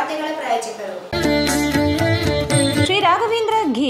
ವಾರ್ತೆಗಳ ಪ್ರಾಯೋಜಕರು ಶ್ರೀ ರಾಘವೇಂದ್ರ ಘೀ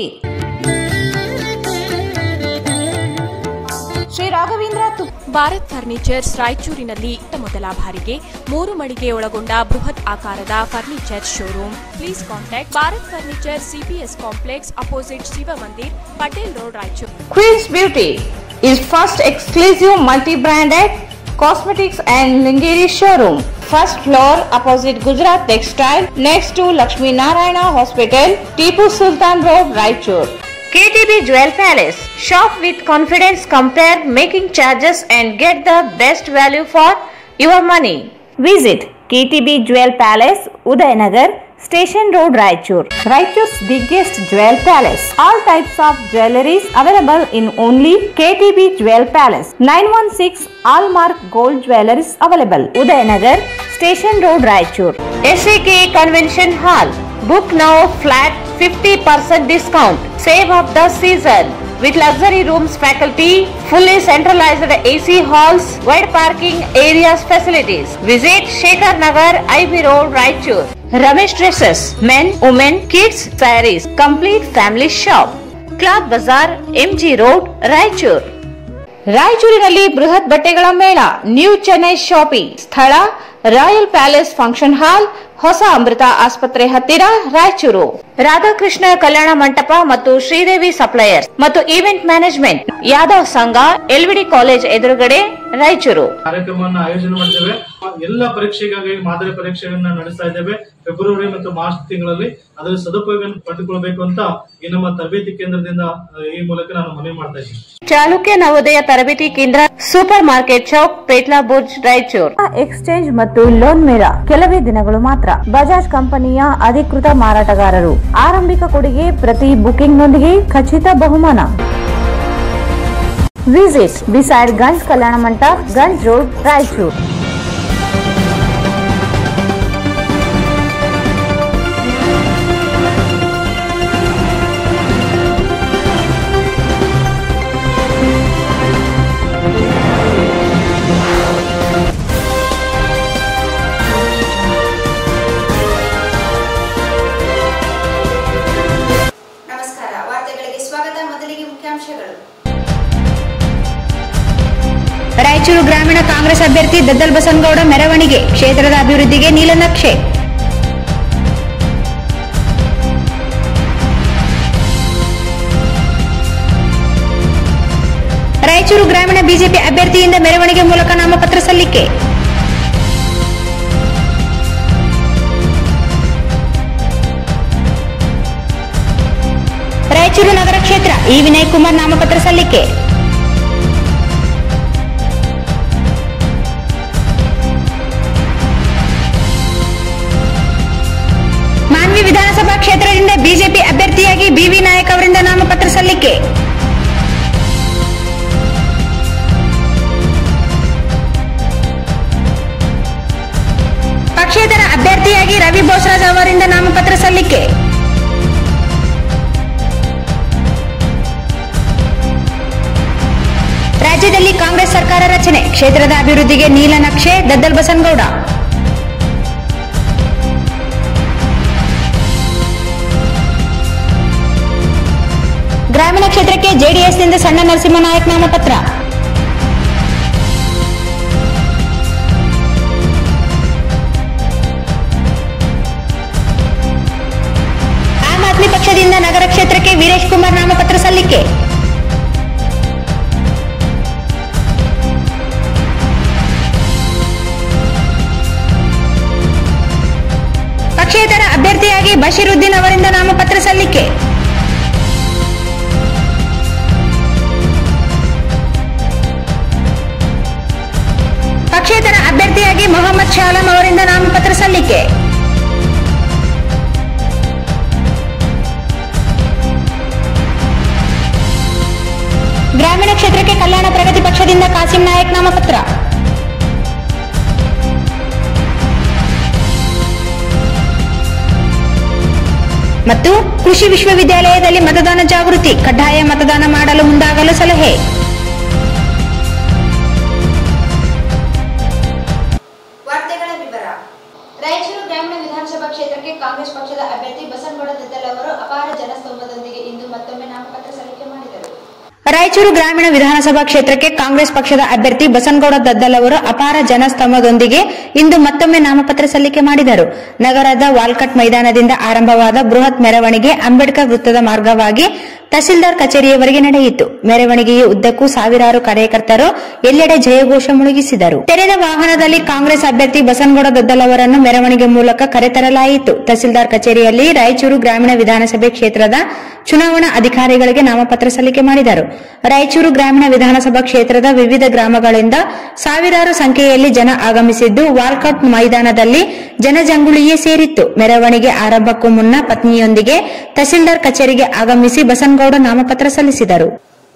ಶ್ರೀ ರಾಘವೇಂದ್ರ ತುಪ್ಪ ಭಾರತ್ ಫರ್ನಿಚರ್ಸ್ ರಾಯಚೂರಿನಲ್ಲಿ ಇತ್ತ ಮೊದಲ ಬಾರಿಗೆ ಮೂರು ಮಳಿಗೆ ಒಳಗೊಂಡ ಬೃಹತ್ ಆಕಾರದ furniture showroom please contact Bharat furniture CPS complex opposite Shiva Mandir Patel road Raichur Queen's Beauty is first exclusive multi-branded cosmetics and lingerie showroom. First floor opposite Gujarat Textile next to Lakshmi Narayana Hospital, Tipu Sultan Road, Raichur. KTB Jewel Palace. Shop with confidence, compare making charges and get the best value for your money. Visit KTB Jewel Palace, Udayanagar, Station Road, Raichur. Raichur's biggest jewel palace. All types of jewelries available in only KTB Jewel Palace. 916 Allmark Gold Jewelries available. Udayanagar, Station Road, Raichur. SAK Convention Hall. Book now flat 50% discount. Save of the season. With luxury rooms, faculty, fully centralized AC halls, wide parking areas facilities. Visit Shekhar Nagar, IB Road, Raichur. Ramesh Dresses, men, women, kids, sarees, complete family shop. Cloth Bazaar, MG Road, Raichur. ರಾಯಚೂರಿನಲ್ಲಿ ಬೃಹತ್ ಬಟ್ಟೆಗಳ ಮೇಳ new Chennai shopping ಸ್ಥಳ royal palace function hall ಹೊಸ ಅಮೃತ ಆಸ್ಪತ್ರೆ ಹತ್ತಿರ ರಾಯಚೂರು ರಾಧಾಕೃಷ್ಣ ಕಲ್ಯಾಣ ಮಂಟಪ ಮತ್ತು Sridevi suppliers ಮತ್ತು ಈವೆಂಟ್ ಮ್ಯಾನೇಜ್ಮೆಂಟ್ ಯಾದವ್ ಸಂಘ ಎಲ್ವಿಡಿ ಕಾಲೇಜ್ ಎದುರುಗಡೆ ರಾಯಚೂರು ಕಾರ್ಯಕ್ರಮವನ್ನು ಆಯೋಜನೆ ಮಾಡ್ತೇವೆ ಎಲ್ಲ ಪರೀಕ್ಷೆಗಾಗಿ ಮಾದರಿ ಪರೀಕ್ಷೆಗಳನ್ನ ನಡೆಸ್ತಾ ಇದ್ದೇವೆ ಫೆಬ್ರವರಿ ಮತ್ತು ಮಾರ್ಚ್ ತಿಂಗಳಲ್ಲಿ ಅದರ ಸದುಪಯೋಗ ಪಡೆದುಕೊಳ್ಬೇಕು ಅಂತ ಈ ನಮ್ಮ ತರಬೇತಿ ಕೇಂದ್ರದಿಂದ ಆ, ಈ ಮೂಲಕ ನಾನು ಮನವಿ ಮಾಡ್ತಾ ಇದ್ದೀನಿ ಚಾಲುಕ್ಯ ನವೋದಯ ತರಬೇತಿ ಕೇಂದ್ರ super market Chowk Petla Burj Raichur exchange ಮತ್ತು ಲೋನ್ ಮೇಳ ಕೆಲವೇ ದಿನಗಳು ಮಾತ್ರ ಬಜಾಜ್ ಕಂಪನಿಯ ಅಧಿಕೃತ ಮಾರಾಟಗಾರರು ಆರಂಭಿಕ ಕೊಡುಗೆ ಪ್ರತಿ ಬುಕಿಂಗ್ನೊಂದಿಗೆ ಖಚಿತ ಬಹುಮಾನ ವಿಸಿಟ್ ಬಿಸೈಡ್ ಗಂಜ್ ಕಲ್ಯಾಣ ಮಂಟಪ ಗಂಜ್ ರೋಡ್ ರಾಯಚೂರು ನಮಸ್ಕಾರ ವಾರ್ತೆಗಳಿಗೆ ಸ್ವಾಗತ ಮೊದಲಿಗೆ ಮುಖ್ಯಾಂಶಗಳು ರಾಯಚೂರು ಗ್ರಾಮೀಣ ಕಾಂಗ್ರೆಸ್ ಅಭ್ಯರ್ಥಿ ದದ್ದಲ್ ಬಸನಗೌಡ ಮೆರವಣಿಗೆ ಕ್ಷೇತ್ರದ ಅಭಿವೃದ್ಧಿಗೆ ನೀಲನಕ್ಷೆ ರಾಯಚೂರು ಗ್ರಾಮೀಣ ಬಿಜೆಪಿ ಅಭ್ಯರ್ಥಿಯಿಂದ ಮೆರವಣಿಗೆ ಮೂಲಕ ನಾಮಪತ್ರ ಸಲ್ಲಿಕೆ ರಾಯಚೂರು ನಗರ ಕ್ಷೇತ್ರ ಇ ವಿನಯ್ ಕುಮಾರ್ ನಾಮಪತ್ರ ಸಲ್ಲಿಕೆ ಮಾನ್ವಿ ವಿಧಾನಸಭಾ ಕ್ಷೇತ್ರದಿಂದ ಬಿಜೆಪಿ ಅಭ್ಯರ್ಥಿಯಾಗಿ ಬಿವಿ ನಾಯಕ್ ಅವರಿಂದ ನಾಮಪತ್ರ ಸಲ್ಲಿಕೆ ಪಕ್ಷೇತರ ಅಭ್ಯರ್ಥಿಯಾಗಿ ರವಿ ಬೋಸರಾಜ್ ಅವರಿಂದ ನಾಮಪತ್ರ ಸಲ್ಲಿಕೆ ರಾಜ್ಯದಲ್ಲಿ ಕಾಂಗ್ರೆಸ್ ಸರ್ಕಾರ ರಚನೆ ಕ್ಷೇತ್ರದ ಅಭಿವೃದ್ಧಿಗೆ ನೀಲನಕ್ಷೆ ದದ್ದಲ್ ಬಸನಗೌಡ ಗ್ರಾಮೀಣ ಕ್ಷೇತ್ರಕ್ಕೆ ಜೆಡಿಎಸ್ನಿಂದ ಸಣ್ಣ ನರಸಿಂಹನಾಯಕ್ ನಾಮಪತ್ರ ಆಮ್ ಆದ್ಮಿ ಪಕ್ಷದಿಂದ ನಗರ ಕ್ಷೇತ್ರಕ್ಕೆ ವೀರೇಶ್ ಕುಮಾರ್ ನಾಮಪತ್ರ ಸಲ್ಲಿಕೆ ಪಕ್ಷೇತರ ಅಭ್ಯರ್ಥಿಯಾಗಿ ಬಶೀರುದ್ದೀನ್ ಅವರಿಂದ ನಾಮಪತ್ರ ಸಲ್ಲಿಕೆ ಪಕ್ಷೇತರ ಅಭ್ಯರ್ಥಿಯಾಗಿ ಮೊಹಮ್ಮದ್ ಶಾಲಂ ಅವರಿಂದ ನಾಮಪತ್ರ ಸಲ್ಲಿಕೆ ಗ್ರಾಮೀಣ ಕ್ಷೇತ್ರಕ್ಕೆ ಕಲ್ಯಾಣ ಪ್ರಗತಿ ಪಕ್ಷದಿಂದ ಕಾಸಿಂ ನಾಯಕ್ ನಾಮಪತ್ರ ಮತ್ತು ಕೃಷಿ ವಿಶ್ವವಿದ್ಯಾಲಯದಲ್ಲಿ ಮತದಾನ ಜಾಗೃತಿ ಕಡ್ಡಾಯ ಮತದಾನ ಮಾಡಲು ಮುಂದಾಗಲು ಸಲಹೆ ವಾರ್ತೆಗಳ ವಿವರ ರಾಯಚೂರು ಗ್ರಾಮೀಣ ವಿಧಾನಸಭಾ ವಿಧಾನಸಭಾ ಕ್ಷೇತ್ರಕ್ಕೆ ಕಾಂಗ್ರೆಸ್ ಪಕ್ಷದ ಅಭ್ಯರ್ಥಿ ಬಸನಗೌಡ ದದ್ದಲ್ ಅವರು ಅಪಾರ ಜನಸ್ತೋಮದೊಂದಿಗೆ ಇಂದು ಮತ್ತೊಮ್ಮೆ ನಾಮಪತ್ರ ಸಲ್ಲಿಕೆ ಮಾಡಿದರು ರಾಯಚೂರು ಗ್ರಾಮೀಣ ವಿಧಾನಸಭಾ ಕ್ಷೇತ್ರಕ್ಕೆ ಕಾಂಗ್ರೆಸ್ ಪಕ್ಷದ ಅಭ್ಯರ್ಥಿ ಬಸನಗೌಡ ದದ್ದಲ್ ಅವರು ಅಪಾರ ಜನಸ್ತಂಭದೊಂದಿಗೆ ಇಂದು ಮತ್ತೊಮ್ಮೆ ನಾಮಪತ್ರ ಸಲ್ಲಿಕೆ ಮಾಡಿದರು ನಗರದ ವಾಲ್ಕಟ್ ಮೈದಾನದಿಂದ ಆರಂಭವಾದ ಬೃಹತ್ ಮೆರವಣಿಗೆ ಅಂಬೇಡ್ಕರ್ ವೃತ್ತದ ಮಾರ್ಗವಾಗಿ ತಹಸೀಲ್ದಾರ್ ಕಚೇರಿಯವರೆಗೆ ನಡೆಯಿತು ಮೆರವಣಿಗೆಯ ಉದ್ದಕ್ಕೂ ಸಾವಿರಾರು ಕಾರ್ಯಕರ್ತರು ಎಲ್ಲೆಡೆ ಜಯಘೋಷ ಮುಳುಗಿಸಿದರು ತೆರೆದ ವಾಹನದಲ್ಲಿ ಕಾಂಗ್ರೆಸ್ ಅಭ್ಯರ್ಥಿ ಬಸನಗೌಡ ದದ್ದಲ್ ಅವರನ್ನು ಮೆರವಣಿಗೆ ಮೂಲಕ ಕರೆತರಲಾಯಿತು ತಹಸೀಲ್ದಾರ್ ಕಚೇರಿಯಲ್ಲಿ ರಾಯಚೂರು ಗ್ರಾಮೀಣ ವಿಧಾನಸಭೆ ಕ್ಷೇತ್ರದ ಚುನಾವಣಾ ಅಧಿಕಾರಿಗಳಿಗೆ ನಾಮಪತ್ರ ಸಲ್ಲಿಕೆ ಮಾಡಿದರು ರಾಯಚೂರು ಗ್ರಾಮೀಣ ವಿಧಾನಸಭಾ ಕ್ಷೇತ್ರದ ವಿವಿಧ ಗ್ರಾಮಗಳಿಂದ ಸಾವಿರಾರು ಸಂಖ್ಯೆಯಲ್ಲಿ ಜನ ಆಗಮಿಸಿದ್ದು ವಾಲ್ಕೌಟ್ ಮೈದಾನದಲ್ಲಿ ಜನಜಂಗುಳಿಯೇ ಸೇರಿತ್ತು ಮೆರವಣಿಗೆ ಆರಂಭಕ್ಕೂ ಮುನ್ನ ಪತ್ನಿಯೊಂದಿಗೆ ತಹಸೀಲ್ದಾರ್ ಕಚೇರಿಗೆ ಆಗಮಿಸಿ ಬಸನಗೌಡ ನಾಮಪತ್ರ ಸಲ್ಲಿಸಿದರು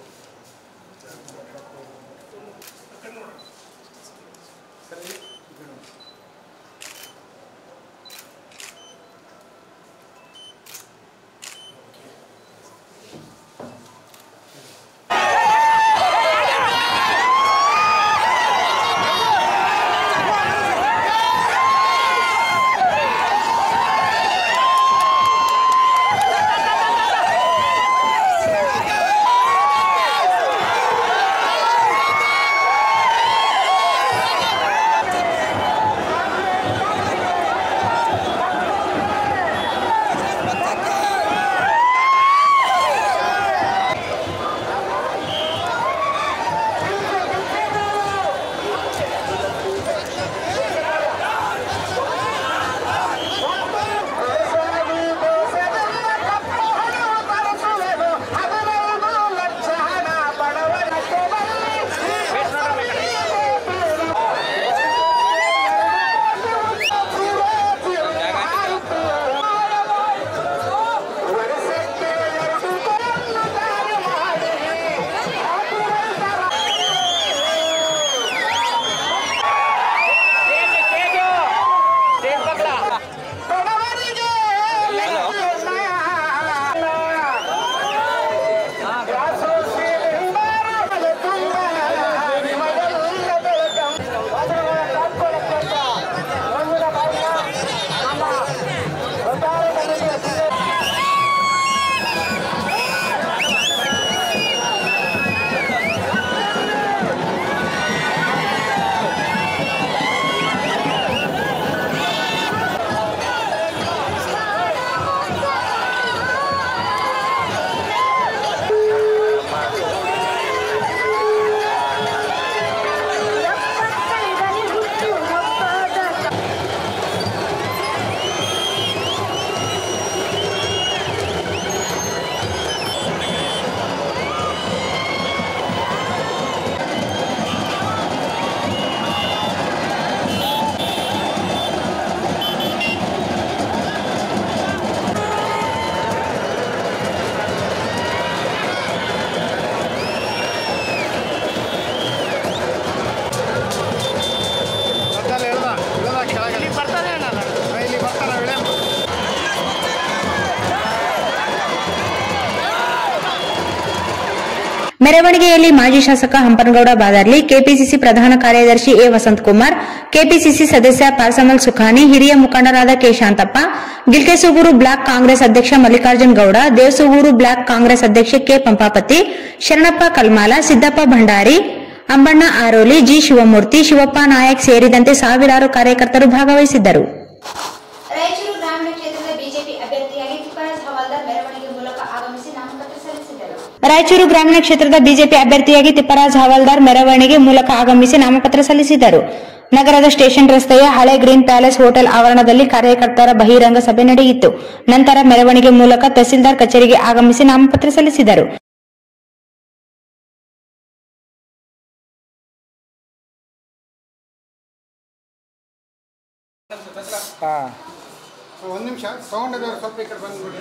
ಮೆರವಣಿಗೆಯಲ್ಲಿ ಮಾಜಿ ಶಾಸಕ ಹಂಪನಗೌಡ ಬಾದರ್ಲಿ ಕೆಪಿಸಿಸಿ ಪ್ರಧಾನ ಕಾರ್ಯದರ್ಶಿ ಎ ವಸಂತಕುಮಾರ್ ಕೆಪಿಸಿಸಿ ಸದಸ್ಯ ಪಾರ್ಸಮಲ್ ಸುಖಾನಿ ಹಿರಿಯ ಮುಖಂಡರಾದ ಕೆ ಶಾಂತಪ್ಪ ಗಿಲ್ಕೆಸೂಗೂರು ಬ್ಲಾಕ್ ಕಾಂಗ್ರೆಸ್ ಅಧ್ಯಕ್ಷ ಮಲ್ಲಿಕಾರ್ಜುನ್ ಗೌಡ ದೇವಸೂಗೂರು ಬ್ಲಾಕ್ ಕಾಂಗ್ರೆಸ್ ಅಧ್ಯಕ್ಷ ಕೆ ಪಂಪಾಪತಿ ಶರಣಪ್ಪ ಕಲ್ಮಾಲ ಸಿದ್ದಪ್ಪ ಭಂಡಾರಿ ಅಂಬಣ್ಣ ಆರೋಲಿ ಜಿ ಶಿವಮೂರ್ತಿ ಶಿವಪ್ಪ ನಾಯಕ್ ಸೇರಿದಂತೆ ಸಾವಿರಾರು ಕಾರ್ಯಕರ್ತರು ಭಾಗವಹಿಸಿದ್ದರು ರಾಯಚೂರು ಗ್ರಾಮೀಣ ಕ್ಷೇತ್ರದ ಬಿಜೆಪಿ ಅಭ್ಯರ್ಥಿಯಾಗಿ ತಿಪ್ಪರಾಜ್ ಹವಾಲ್ದಾರ್ ಮೆರವಣಿಗೆ ಮೂಲಕ ಆಗಮಿಸಿ ನಾಮಪತ್ರ ಸಲ್ಲಿಸಿದರು ರಾಯಚೂರು ಗ್ರಾಮೀಣ ಕ್ಷೇತ್ರದ ಬಿಜೆಪಿ ಅಭ್ಯರ್ಥಿಯಾಗಿ ತಿಪ್ಪರಾಜ್ ಹವಾಲ್ದಾರ್ ಮೆರವಣಿಗೆ ಮೂಲಕ ಆಗಮಿಸಿ ನಾಮಪತ್ರ ಸಲ್ಲಿಸಿದರು ನಗರದ ಸ್ಟೇಷನ್ ರಸ್ತೆಯ ಹಳೆ ಗ್ರೀನ್ ಪ್ಯಾಲೇಸ್ ಹೋಟೆಲ್ ಆವರಣದಲ್ಲಿ ಕಾರ್ಯಕರ್ತರ ಬಹಿರಂಗ ಸಭೆ ನಡೆಯಿತು ನಂತರ ಮೆರವಣಿಗೆ ಮೂಲಕ ತಹಸೀಲ್ದಾರ್ ಕಚೇರಿಗೆ ಆಗಮಿಸಿ ನಾಮಪತ್ರ ಸಲ್ಲಿಸಿದರು ಒಂದು ನಿಮಿಷ ಸೌಂಡ್ ಅದವ್ರು ಸ್ವಲ್ಪ ಈ ಕಡೆ ಬಂದ್ಬಿಡ್ರಿ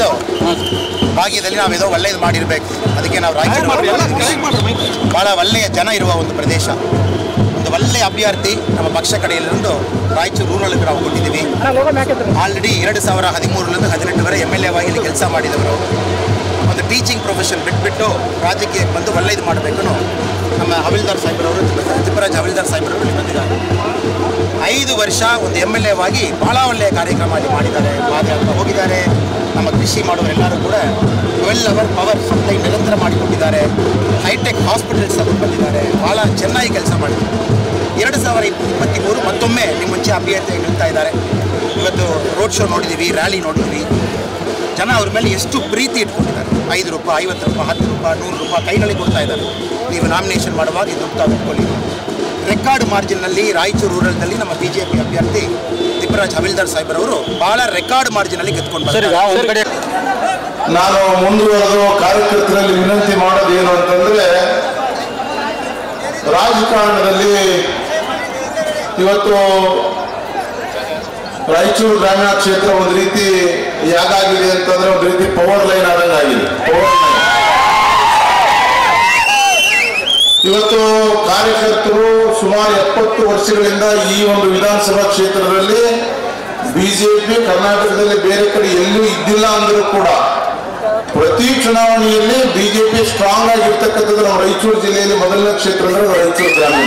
ಒಂದು ಭಾಗ್ಯದಲ್ಲಿ ನಾವೇದೋ ಒಳ್ಳೇದು ಮಾಡಿರಬೇಕು ಅದಕ್ಕೆ ನಾವು ರಾಯಚೂರು ಭಾಳ ಒಳ್ಳೆಯ ಜನ ಇರುವ ಒಂದು ಪ್ರದೇಶ ಒಂದು ಒಳ್ಳೆಯ ಅಭ್ಯರ್ಥಿ ನಮ್ಮ ಪಕ್ಷ ಕಡೆಯಲ್ಲಿಂದು ರಾಯಚೂರು ರೂರಲ್ಗೆ ನಾವು ಕೊಟ್ಟಿದ್ದೀವಿ ಆಲ್ರೆಡಿ ಎರಡು ಸಾವಿರ ಹದಿಮೂರರಿಂದ ಹದಿನೆಂಟುವರೆ ಎಮ್ ಎಲ್ ಎ ಆಗಿ ಇಲ್ಲಿ ಕೆಲಸ ಮಾಡಿದವರು ಒಂದು ಟೀಚಿಂಗ್ ಪ್ರೊಫೆಷನ್ ಬಿಟ್ಬಿಟ್ಟು ರಾಜಕೀಯಕ್ಕೆ ಬಂದು ಒಳ್ಳೇದು ಮಾಡಬೇಕು ನಮ್ಮ ಹವಿಲ್ದಾರ್ ಸಾಹೇಬ್ರವರು ತಿಪ್ಪರಾಜ್ ಹವಿಲ್ದಾರ್ ಸಾಹೇಬ್ರವರು ಇಲ್ಲಿ ಬಂದಿದ್ದಾರೆ ಐದು ವರ್ಷ ಒಂದು ಎಮ್ ಎಲ್ ಎ ಆಗಿ ಭಾಳ ಒಳ್ಳೆಯ ಕಾರ್ಯಕ್ರಮ ಅಲ್ಲಿ ಮಾಡಿದ್ದಾರೆ ಪಾದಯಾತ್ರೆ ಹೋಗಿದ್ದಾರೆ ನಮ್ಮ ಕೃಷಿ ಮಾಡುವರೆಲ್ಲರೂ ಕೂಡ ಟ್ವೆಲ್ ಅವರ್ ಪವರ್ ಸಪ್ಲೈ ನಿರಂತರ ಮಾಡಿಕೊಟ್ಟಿದ್ದಾರೆ ಹೈಟೆಕ್ ಹಾಸ್ಪಿಟಲ್ಸ್ ತಗೊಂಡು ಬಂದಿದ್ದಾರೆ ಭಾಳ ಚೆನ್ನಾಗಿ ಕೆಲಸ ಮಾಡಿದ್ದಾರೆ ಎರಡು ಸಾವಿರ ಇಪ್ಪತ್ತ್ಮೂರು ಮತ್ತೊಮ್ಮೆ ನಿಮ್ಮ ಮುಂಚೆ ಅಭ್ಯರ್ಥಿಯಾಗಿ ನಿಲ್ತಾ ಇದ್ದಾರೆ ಇವತ್ತು ರೋಡ್ ಶೋ ನೋಡಿದ್ದೀವಿ ರ್ಯಾಲಿ ನೋಡಿದ್ದೀವಿ ಜನ ಅವ್ರ ಮೇಲೆ ಎಷ್ಟು ಪ್ರೀತಿ ಇಟ್ಕೊಂಡಿದ್ದಾರೆ ಐದು ರೂಪಾಯಿ ಐವತ್ತು ರೂಪಾಯಿ ಹತ್ತು ರೂಪಾಯಿ ನೂರು ರೂಪಾಯಿ ಕೈನಲ್ಲಿ ಕೊಡ್ತಾ ಇದ್ದಾರೆ ನೀವು ನಾಮಿನೇಷನ್ ಮಾಡುವಾಗ ಇದು ತಾವು ಇಟ್ಕೊಳ್ಳಿ ರೆಕಾರ್ಡ್ ಮಾರ್ಜಿನ್ನಲ್ಲಿ ರಾಯಚೂರು ರೂರಲ್ದಲ್ಲಿ ನಮ್ಮ ಬಿ ಜೆ ಪಿ ಅಭ್ಯರ್ಥಿ ತಿಪ್ಪರಾಜ್ ಹವಿಲ್ದಾರ್ ಸಾಹೇಬ್ರವರು ಭಾಳ ರೆಕಾರ್ಡ್ ಮಾರ್ಜಿನಲ್ಲಿ ಗೆದ್ಕೊಂಡು ಬರ್ತಾರೆ ನಾನು ಮುಂದುವರೆದು ಕಾರ್ಯಕರ್ತರಲ್ಲಿ ವಿನಂತಿ ಮಾಡೋದು ಏನು ಅಂತಂದ್ರೆ ರಾಜಕಾರಣದಲ್ಲಿ ಇವತ್ತು ರಾಯಚೂರು ಗ್ರಾಮೀಣ ಕ್ಷೇತ್ರ ಒಂದು ರೀತಿ ಯಾಕಾಗಿದೆ ಅಂತಂದ್ರೆ ಒಂದು ರೀತಿ ಪವರ್ ಲೈನ್ ಆದಂಗೆ ಆಗಿದೆ ಪವರ್ ಲೈನ್ ಇವತ್ತು ಕಾರ್ಯಕರ್ತರು ಸುಮಾರು ಎಪ್ಪತ್ತು ವರ್ಷಗಳಿಂದ ಈ ಒಂದು ವಿಧಾನಸಭಾ ಕ್ಷೇತ್ರದಲ್ಲಿ ಬಿಜೆಪಿ ಕರ್ನಾಟಕದಲ್ಲಿ ಬೇರೆ ಕಡೆ ಎಲ್ಲೂ ಇದ್ದಿಲ್ಲ ಅಂದರೂ ಕೂಡ ಪ್ರತಿ ಚುನಾವಣೆಯಲ್ಲಿ ಬಿಜೆಪಿ ಸ್ಟ್ರಾಂಗ್ ಆಗಿರ್ತಕ್ಕಂಥದ್ದು ನಮ್ಮ ರಾಯಚೂರು ಜಿಲ್ಲೆಯಲ್ಲಿ ಮೊದಲನೇ ಕ್ಷೇತ್ರ ಅಂದ್ರೆ ರಾಯಚೂರು ಗ್ರಾಮೀಣ